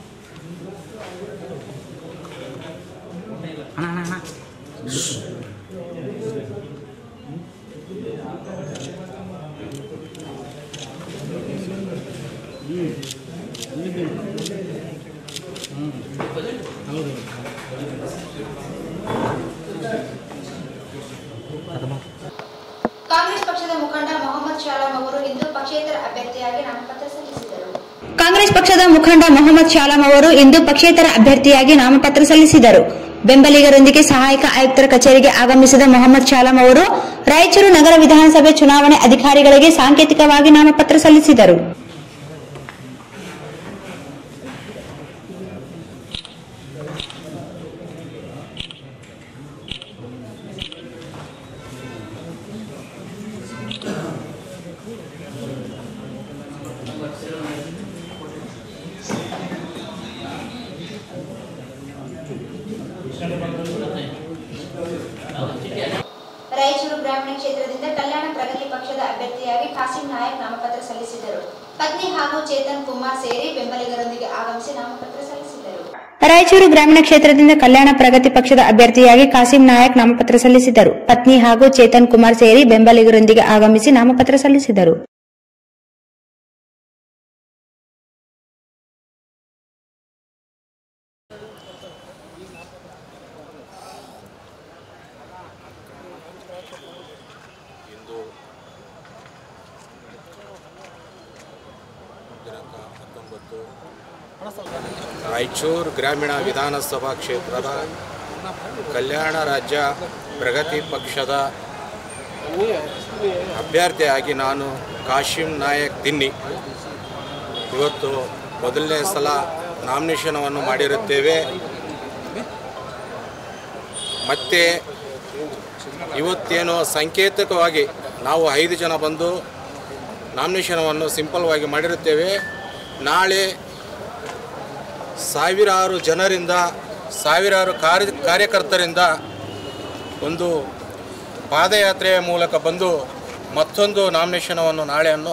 ಕಾಂಗ್ರೆಸ್ ಪಕ್ಷದ ಮುಖಂಡ ಮೊಹಮ್ಮದ್ ಶಾಲಾಂ ಅವರು ಇಂದು ಪಕ್ಷೇತರ ಅಭ್ಯರ್ಥಿಯಾಗಿ ನಾಮಪತ್ರ ಸಲ್ಲಿಸಿದರು ಕಾಂಗ್ರೆಸ್ ಪಕ್ಷದ ಮುಖಂಡ ಮೊಹಮ್ಮದ್ ಶಾಲಾಂ ಅವರು ಇಂದು ಪಕ್ಷೇತರ ಅಭ್ಯರ್ಥಿಯಾಗಿ ನಾಮಪತ್ರ ಸಲ್ಲಿಸಿದರು ಬೆಂಬಲಿಗರೊಂದಿಗೆ ಸಹಾಯಕ ಆಯುಕ್ತರ ಕಚೇರಿಗೆ ಆಗಮಿಸಿದ ಮೊಹಮ್ಮದ್ ಶಾಲಾಂ ಅವರು ರಾಯಚೂರು ನಗರ ವಿಧಾನಸಭೆ ಚುನಾವಣೆ ಅಧಿಕಾರಿಗಳಿಗೆ ಸಾಂಕೇತಿಕವಾಗಿ ನಾಮಪತ್ರ ಸಲ್ಲಿಸಿದರು ರಾಯಚೂರು ಗ್ರಾಮೀಣ ಕ್ಷೇತ್ರದಿಂದ ಕಲ್ಯಾಣ ಪ್ರಗತಿ ಪಕ್ಷದ ಅಭ್ಯರ್ಥಿಯಾಗಿ ಕಾಸಿಂ ನಾಯಕ್ ನಾಮಪತ್ರ ಸಲ್ಲಿಸಿದರು ಪತ್ನಿ ಹಾಗೂ ಚೇತನ್ ಕುಮಾರ್ ಸೇರಿ ಬೆಂಬಲಿಗರೊಂದಿಗೆ ಆಗಮಿಸಿ ನಾಮಪತ್ರ ಸಲ್ಲಿಸಿದರು ರಾಯಚೂರು ಗ್ರಾಮೀಣ ಕ್ಷೇತ್ರದಿಂದ ಕಲ್ಯಾಣ ಪ್ರಗತಿ ಪಕ್ಷದ ಅಭ್ಯರ್ಥಿಯಾಗಿ ಕಾಸಿಂ ನಾಯಕ್ ನಾಮಪತ್ರ ಸಲ್ಲಿಸಿದರು ಪತ್ನಿ ಹಾಗೂ ಚೇತನ್ ಕುಮಾರ್ ಸೇರಿ ಬೆಂಬಲಿಗರೊಂದಿಗೆ ಆಗಮಿಸಿ ನಾಮಪತ್ರ ಸಲ್ಲಿಸಿದರು ಇಂದು ದಿನಾಂಕ ಹತ್ತೊಂಬತ್ತು ರಾಯಚೂರು ಗ್ರಾಮೀಣ ವಿಧಾನಸಭಾ ಕ್ಷೇತ್ರದ ಕಲ್ಯಾಣ ರಾಜ್ಯ ಪ್ರಗತಿ ಪಕ್ಷದ ಅಭ್ಯರ್ಥಿಯಾಗಿ ನಾನು ಕಾಶಿಂ ನಾಯಕ್ ದಿನ್ನಿ ಇವತ್ತು ಮೊದಲನೇ ಸಲ ನಾಮಿನೇಷನವನ್ನು ಮಾಡಿರುತ್ತೇವೆ ಮತ್ತು ಇವತ್ತೇನು ಸಾಂಕೇತಿಕವಾಗಿ ನಾವು ಐದು ಜನ ಬಂದು ನಾಮಿನೇಷನವನ್ನು ಸಿಂಪಲ್ವಾಗಿ ಮಾಡಿರುತ್ತೇವೆ ನಾಳೆ ಸಾವಿರಾರು ಜನರಿಂದ ಸಾವಿರಾರು ಕಾರ್ಯ ಕಾರ್ಯಕರ್ತರಿಂದ ಒಂದು ಪಾದಯಾತ್ರೆಯ ಮೂಲಕ ಬಂದು ಮತ್ತೊಂದು ನಾಮಿನೇಷನವನ್ನು ನಾಳೆಯನ್ನು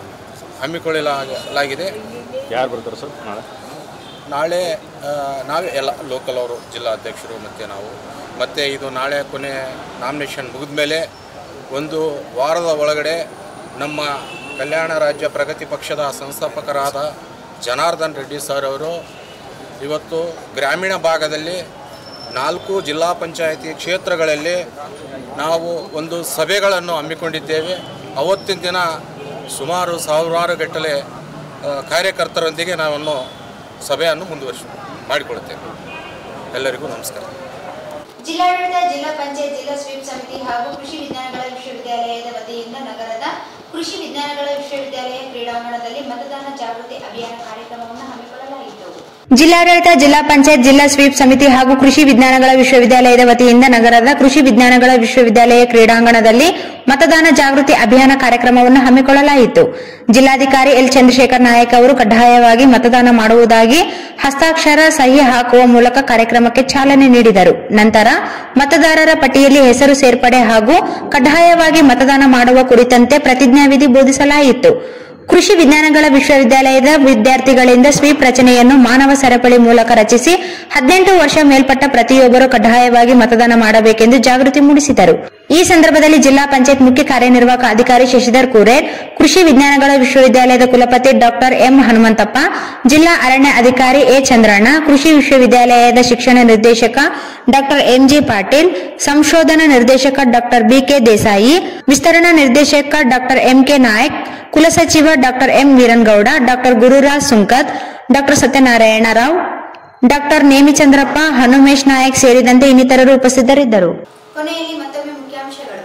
ಹಮ್ಮಿಕೊಳ್ಳಲಾಗಿದೆ ಯಾರು ಬರ್ತಾರೆ ಸರ್ ನಾಳೆ ನಾಳೆ ಆ, ನಾವೇ ಎಲ್ಲ ಲೋಕಲ್ ಅವರು ಜಿಲ್ಲಾ ಅಧ್ಯಕ್ಷರು ಮತ್ತು ನಾವು ಮತ್ತು ಇದು ನಾಳೆ ಕೊನೆ ನಾಮಿನೇಷನ್ ಮುಗಿದ ಮೇಲೆ ಒಂದು ವಾರದ ಒಳಗಡೆ ನಮ್ಮ ಕಲ್ಯಾಣ ರಾಜ್ಯ ಪ್ರಗತಿ ಪಕ್ಷದ ಸಂಸ್ಥಾಪಕರಾದ ಜನಾರ್ದನ್ ರೆಡ್ಡಿ ಸರ್ ಅವರು ಇವತ್ತು ಗ್ರಾಮೀಣ ಭಾಗದಲ್ಲಿ ನಾಲ್ಕು ಜಿಲ್ಲಾ ಪಂಚಾಯಿತಿ ಕ್ಷೇತ್ರಗಳಲ್ಲಿ ನಾವು ಒಂದು ಸಭೆಗಳನ್ನು ಹಮ್ಮಿಕೊಂಡಿದ್ದೇವೆ ಅವತ್ತಿನ ದಿನ ಸುಮಾರು ಸಾವಿರಾರು ಗಟ್ಟಲೆ ಆ, ಕಾರ್ಯಕರ್ತರೊಂದಿಗೆ ನಾವನ್ನು ಸಭೆಯನ್ನು ಮುಂದುವರಿಸಿ ಮಾಡಿಕೊಳ್ಳುತ್ತೇವೆ ಎಲ್ಲರಿಗೂ ನಮಸ್ಕಾರ ಜಿಲ್ಲಾಡಳಿತ ಜಿಲ್ಲಾ ಪಂಚಾಯತ್ ಜಿಲ್ಲಾ ಸ್ವೀಪ್ ಸಮಿತಿ ಹಾಗೂ ಕೃಷಿ ವಿಜ್ಞಾನಗಳ ವಿಶ್ವವಿದ್ಯಾಲಯದ ವತಿಯಿಂದ ನಗರದ ಕೃಷಿ ವಿಜ್ಞಾನಗಳ ವಿಶ್ವವಿದ್ಯಾಲಯ ಕ್ರೀಡಾಂಗಣದಲ್ಲಿ ಮತದಾನ ಜಾಗೃತಿ ಅಭಿಯಾನ ಕಾರ್ಯಕ್ರಮವನ್ನು ಹಮ್ಮಿಕೊಳ್ಳಲಾಯಿತು ಜಿಲ್ಲಾಡಳಿತ ಜಿಲ್ಲಾ ಪಂಚಾಯತ್ ಜಿಲ್ಲಾ ಸ್ವೀಪ್ ಸಮಿತಿ ಹಾಗೂ ಕೃಷಿ ವಿಜ್ಞಾನಗಳ ವಿಶ್ವವಿದ್ಯಾಲಯದ ವತಿಯಿಂದ ನಗರದ ಕೃಷಿ ವಿಜ್ಞಾನಗಳ ವಿಶ್ವವಿದ್ಯಾಲಯ ಕ್ರೀಡಾಂಗಣದಲ್ಲಿ ಮತದಾನ ಜಾಗೃತಿ ಅಭಿಯಾನ ಕಾರ್ಯಕ್ರಮವನ್ನು ಹಮ್ಮಿಕೊಳ್ಳಲಾಯಿತು ಜಿಲ್ಲಾಧಿಕಾರಿ ಎಲ್ ಚಂದ್ರಶೇಖರ್ ನಾಯಕ್ ಅವರು ಕಡ್ಡಾಯವಾಗಿ ಮತದಾನ ಮಾಡುವುದಾಗಿ ಹಸ್ತಾಕ್ಷರ ಸಹಿ ಹಾಕುವ ಮೂಲಕ ಕಾರ್ಯಕ್ರಮಕ್ಕೆ ಚಾಲನೆ ನೀಡಿದರು ನಂತರ ಮತದಾರರ ಪಟ್ಟಿಯಲ್ಲಿ ಹೆಸರು ಸೇರ್ಪಡೆ ಹಾಗೂ ಕಡ್ಡಾಯವಾಗಿ ಮತದಾನ ಮಾಡುವ ಕುರಿತಂತೆ ಪ್ರತಿಜ್ಞಾವಿಧಿ ಬೋಧಿಸಲಾಯಿತು ಕೃಷಿ ವಿಜ್ಞಾನಗಳ ವಿಶ್ವವಿದ್ಯಾಲಯದ ವಿದ್ಯಾರ್ಥಿಗಳಿಂದ ಸ್ವೀಪ್ ರಚನೆಯನ್ನು ಮಾನವ ಸರಪಳಿ ಮೂಲಕ ರಚಿಸಿ ಹದಿನೆಂಟು ವರ್ಷ ಮೇಲ್ಪಟ್ಟ ಪ್ರತಿಯೊಬ್ಬರು ಕಡ್ಡಾಯವಾಗಿ ಮತದಾನ ಮಾಡಬೇಕೆಂದು ಜಾಗೃತಿ ಮೂಡಿಸಿದರು ಈ ಸಂದರ್ಭದಲ್ಲಿ ಜಿಲ್ಲಾ ಪಂಚಾಯತ್ ಮುಖ್ಯ ಕಾರ್ಯನಿರ್ವಾಹಕ ಅಧಿಕಾರಿ ಶಶಿಧರ್ ಕೂರೇರ್ ಕೃಷಿ ವಿಜ್ಞಾನಗಳ ವಿಶ್ವವಿದ್ಯಾಲಯದ ಕುಲಪತಿ ಡಾಕ್ಟರ್ ಎಂ ಹನುಮಂತಪ್ಪ ಜಿಲ್ಲಾ ಅರಣ್ಯ ಅಧಿಕಾರಿ ಎ ಚಂದ್ರಣ್ಣ ಕೃಷಿ ವಿಶ್ವವಿದ್ಯಾಲಯದ ಶಿಕ್ಷಣ ನಿರ್ದೇಶಕ ಡಾಕ್ಟರ್ ಎಂಜಿ ಪಾಟೀಲ್ ಸಂಶೋಧನಾ ನಿರ್ದೇಶಕ ಡಾಕ್ಟರ್ ಬಿಕೆ ದೇಸಾಯಿ ವಿಸ್ತರಣಾ ನಿರ್ದೇಶಕ ಡಾಕ್ಟರ್ ಎಂಕೆ ನಾಯಕ್ ಕುಲಸಚಿವ doctor M Veerangowda doctor Gururaj Sunkad doctor Satyanarayana Rao doctor Nemichandrappa Hanumesh Nayak ಸೇರಿದಂತೆ ಇನ್ನಿತರರು ಉಪಸ್ಥಿತರಿದ್ದರು ಕೊನೆಯಲ್ಲಿ ಮತ್ತೊಮ್ಮೆ ಮುಖ್ಯಾಂಶಗಳು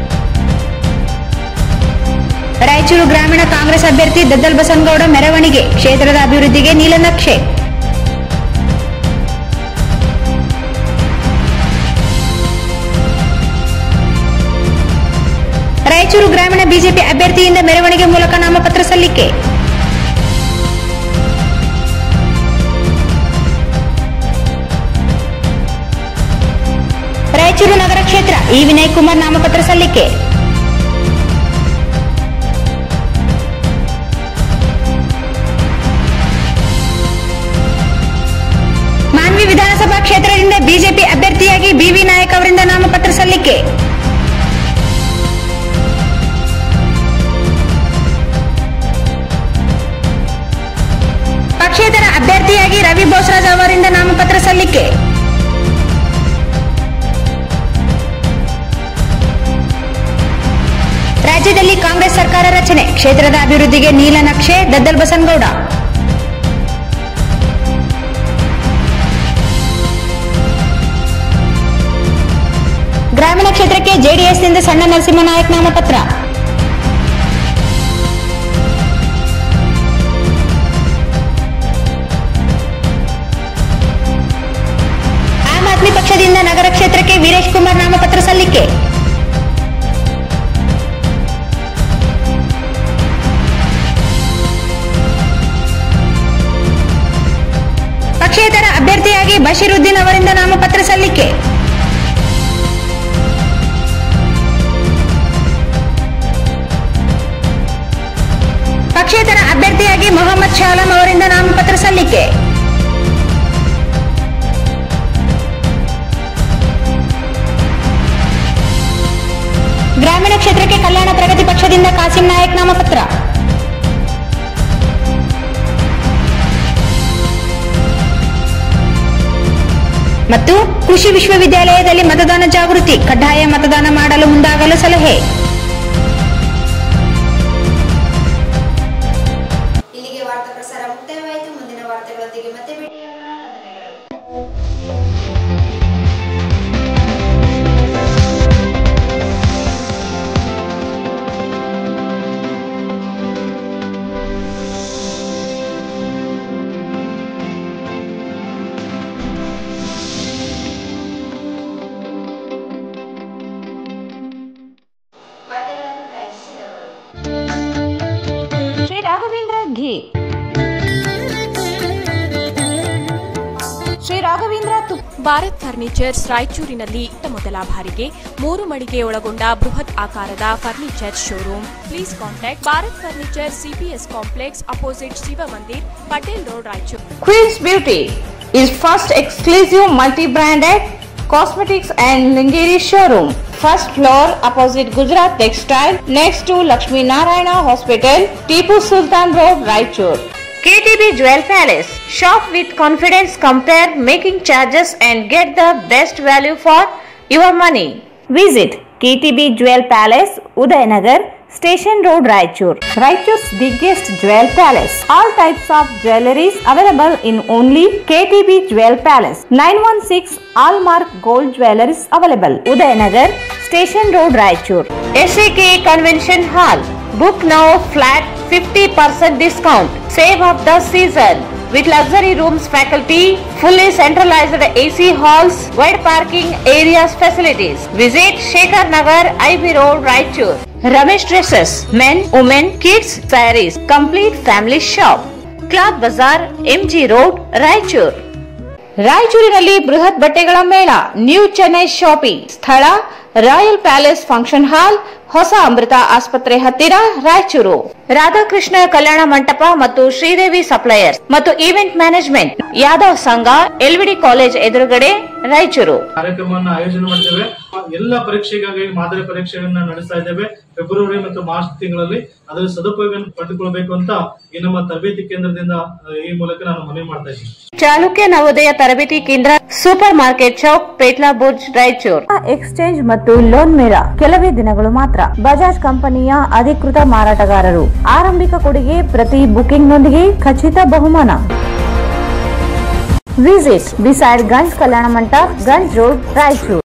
ರಾಯಚೂರು ಗ್ರಾಮೀಣ ಕಾಂಗ್ರೆಸ್ ಅಭ್ಯರ್ಥಿ ದದ್ದಲ್ ಬಸನಗೌಡ ಮೆರವಣಿಗೆ ಕ್ಷೇತ್ರದ ಅಭಿವೃದ್ಧಿಗೆ ನೀಲನಕ್ಷೆ ರಾಯಚೂರು ಗ್ರಾಮೀಣ ಬಿಜೆಪಿ ಅಭ್ಯರ್ಥಿಯಿಂದ ಮೆರವಣಿಗೆ ಮೂಲಕ ನಾಮಪತ್ರ ಸಲ್ಲಿಕೆ ರಾಯಚೂರು ನಗರ ಕ್ಷೇತ್ರ ಇ ವಿನಯ್ ಕುಮಾರ್ ನಾಮಪತ್ರ ಸಲ್ಲಿಕೆ ಮಾನ್ವಿ ವಿಧಾನಸಭಾ ಕ್ಷೇತ್ರದಿಂದ ಬಿಜೆಪಿ ಅಭ್ಯರ್ಥಿಯಾಗಿ ಬಿವಿ ನಾಯಕ್ ಅವರಿಂದ ನಾಮಪತ್ರ ಸಲ್ಲಿಕೆ ಪಕ್ಷೇತರ ಅಭ್ಯರ್ಥಿಯಾಗಿ ರವಿ ಬೋಸರಾಜ್ ಅವರಿಂದ ನಾಮಪತ್ರ ಸಲ್ಲಿಕೆ ರಾಜ್ಯದಲ್ಲಿ ಕಾಂಗ್ರೆಸ್ ಸರ್ಕಾರ ರಚನೆ ಕ್ಷೇತ್ರದ ಅಭಿವೃದ್ಧಿಗೆ ನೀಲನಕ್ಷೆ ದದ್ದಲ್ ಬಸನಗೌಡ ಗ್ರಾಮೀಣ ಕ್ಷೇತ್ರಕ್ಕೆ ಜೆಡಿಎಸ್ನಿಂದ ಸಣ್ಣ ನರಸಿಂಹನಾಯಕ್ ನಾಮಪತ್ರ ಆಮ್ ಆದ್ಮಿ ಪಕ್ಷದಿಂದ ನಗರ ಕ್ಷೇತ್ರಕ್ಕೆ ವೀರೇಶ್ ಕುಮಾರ್ ನಾಮಪತ್ರ ಸಲ್ಲಿಕೆ ಪಕ್ಷೇತರ ಅಭ್ಯರ್ಥಿಯಾಗಿ ಬಶೀರುದ್ದೀನ್ ಅವರಿಂದ ನಾಮಪತ್ರ ಸಲ್ಲಿಕೆ ಪಕ್ಷೇತರ ಅಭ್ಯರ್ಥಿಯಾಗಿ ಮೊಹಮ್ಮದ್ ಶಾಲಂ ಅವರಿಂದ ನಾಮಪತ್ರ ಸಲ್ಲಿಕೆ ಗ್ರಾಮೀಣ ಕ್ಷೇತ್ರಕ್ಕೆ ಕಲ್ಯಾಣ ಪ್ರಗತಿ ಪಕ್ಷದಿಂದ ಕಾಸಿಂ ನಾಯಕ್ ನಾಮಪತ್ರ ಮತ್ತು ಕೃಷಿ ವಿಶ್ವವಿದ್ಯಾಲಯದಲ್ಲಿ ಮತದಾನ ಜಾಗೃತಿ ಕಡ್ಡಾಯ ಮತದಾನ ಮಾಡಲು ಮುಂದಾಗಲು ಸಲಹೆ ಇಲ್ಲಿಗೆ ವಾರ್ತಾ ಪ್ರಸಾರ ಮುಕ್ತಾಯವಾಯಿತು ಮುಂದಿನ ವಾರ್ತೆಗಳೊಂದಿಗೆ ಮತ್ತೆ ಭೇಟಿಯಾಗೋಣ ವಂದನೆಗಳು. ವಾರ್ತೆಗಳನ್ನು ತಯಾರಿಸಿದವರು ಶ್ರೀ ರಾಘವೇಂದ್ರ ಘಿ ಶ್ರೀ ರಾಘವೇಂದ್ರ ಭಾರತ್ ಫರ್ನಿಚರ್ಸ್ ರಾಯಚೂರಿನಲ್ಲಿ ಇತ್ತ ಮೊದಲ ಬಾರಿಗೆ ಮೂರು ಮಳಿಗೆ ಒಳಗೊಂಡ ಬೃಹತ್ ಆಕಾರದ furniture showroom please contact Bharat furniture CPS complex opposite Shiva Mandir Patel road Raichur Queen's Beauty is first exclusive multi-branded cosmetics and lingerie showroom. First floor opposite Gujarat Textile next to Lakshmi Narayana Hospital, Tipu Sultan Road, Raichur. KTB Jewel Palace. Shop with confidence, compare making charges and get the best value for your money. Visit KTB Jewel Palace, Udayanagar, Station Road, Raichur. Raichur's biggest jewel palace. All types of jewelries available in only KTB Jewel Palace. 916 Allmark Gold Jewelries available. Udayanagar, Station Road, Raichur. SAK Convention Hall. Book now flat 50% discount. Save of the season. With luxury rooms faculty, fully centralized AC halls, wide parking areas facilities. Visit Shekhar Nagar, IB Road, Raichur. Ramesh Dresses, men, women, kids, sarees, complete family shop. Cloth Bazaar, MG Road, Raichur. ರಾಯಚೂರಿನಲ್ಲಿ ಬೃಹತ್ ಬಟ್ಟೆಗಳ ಮೇಳ new Chennai shopping ಸ್ಥಳ royal palace function hall ಹೊಸ ಅಮೃತ ಆಸ್ಪತ್ರೆ ಹತ್ತಿರ ರಾಯಚೂರು ರಾಧಾಕೃಷ್ಣ ಕಲ್ಯಾಣ ಮಂಟಪ ಮತ್ತು Sridevi suppliers ಮತ್ತು ಈವೆಂಟ್ ಮ್ಯಾನೇಜ್ಮೆಂಟ್ ಯಾದವ್ ಸಂಘ ಎಲ್ವಿಡಿ ಕಾಲೇಜ್ ಎದುರುಗಡೆ ರಾಯಚೂರು ಕಾರ್ಯಕ್ರಮವನ್ನು ಆಯೋಜನೆ ಮಾಡ್ತೇವೆ ಎಲ್ಲ ಪರೀಕ್ಷೆಗಾಗಿ ಮಾದರಿ ಪರೀಕ್ಷೆಗಳನ್ನ ನಡೆಸ್ತಾ ಇದ್ದೇವೆ ಫೆಬ್ರವರಿ ಮತ್ತು ಮಾರ್ಚ್ ತಿಂಗಳಲ್ಲಿ ಅದರ ಸದುಪಯೋಗ ಪಡೆದುಕೊಳ್ಬೇಕು ಅಂತ ಈ ನಮ್ಮ ತರಬೇತಿ ಕೇಂದ್ರದಿಂದ ಆ, ಈ ಮೂಲಕ ನಾನು ಮನವಿ ಮಾಡ್ತಾ ಇದ್ದೀನಿ ಚಾಲುಕ್ಯ ನವೋದಯ ತರಬೇತಿ ಕೇಂದ್ರ super market Chowk Petla Burj Raichur exchange ಮತ್ತು ಲೋನ್ ಮೇಳ ಕೆಲವೇ ದಿನಗಳು ಮಾತ್ರ ಬಜಾಜ್ ಕಂಪನಿಯ ಅಧಿಕೃತ ಮಾರಾಟಗಾರರು ಆರಂಭಿಕ ಕೊಡುಗೆ ಪ್ರತಿ ಬುಕಿಂಗ್ನೊಂದಿಗೆ ಖಚಿತ ಬಹುಮಾನ ವಿಸಿಟ್ ಬಿಸೈಡ್ ಗಂಜ್ ಕಲ್ಯಾಣ ಮಂಟಪ ಗಂಜ್ ರೋಡ್ ರಾಯಚೂರು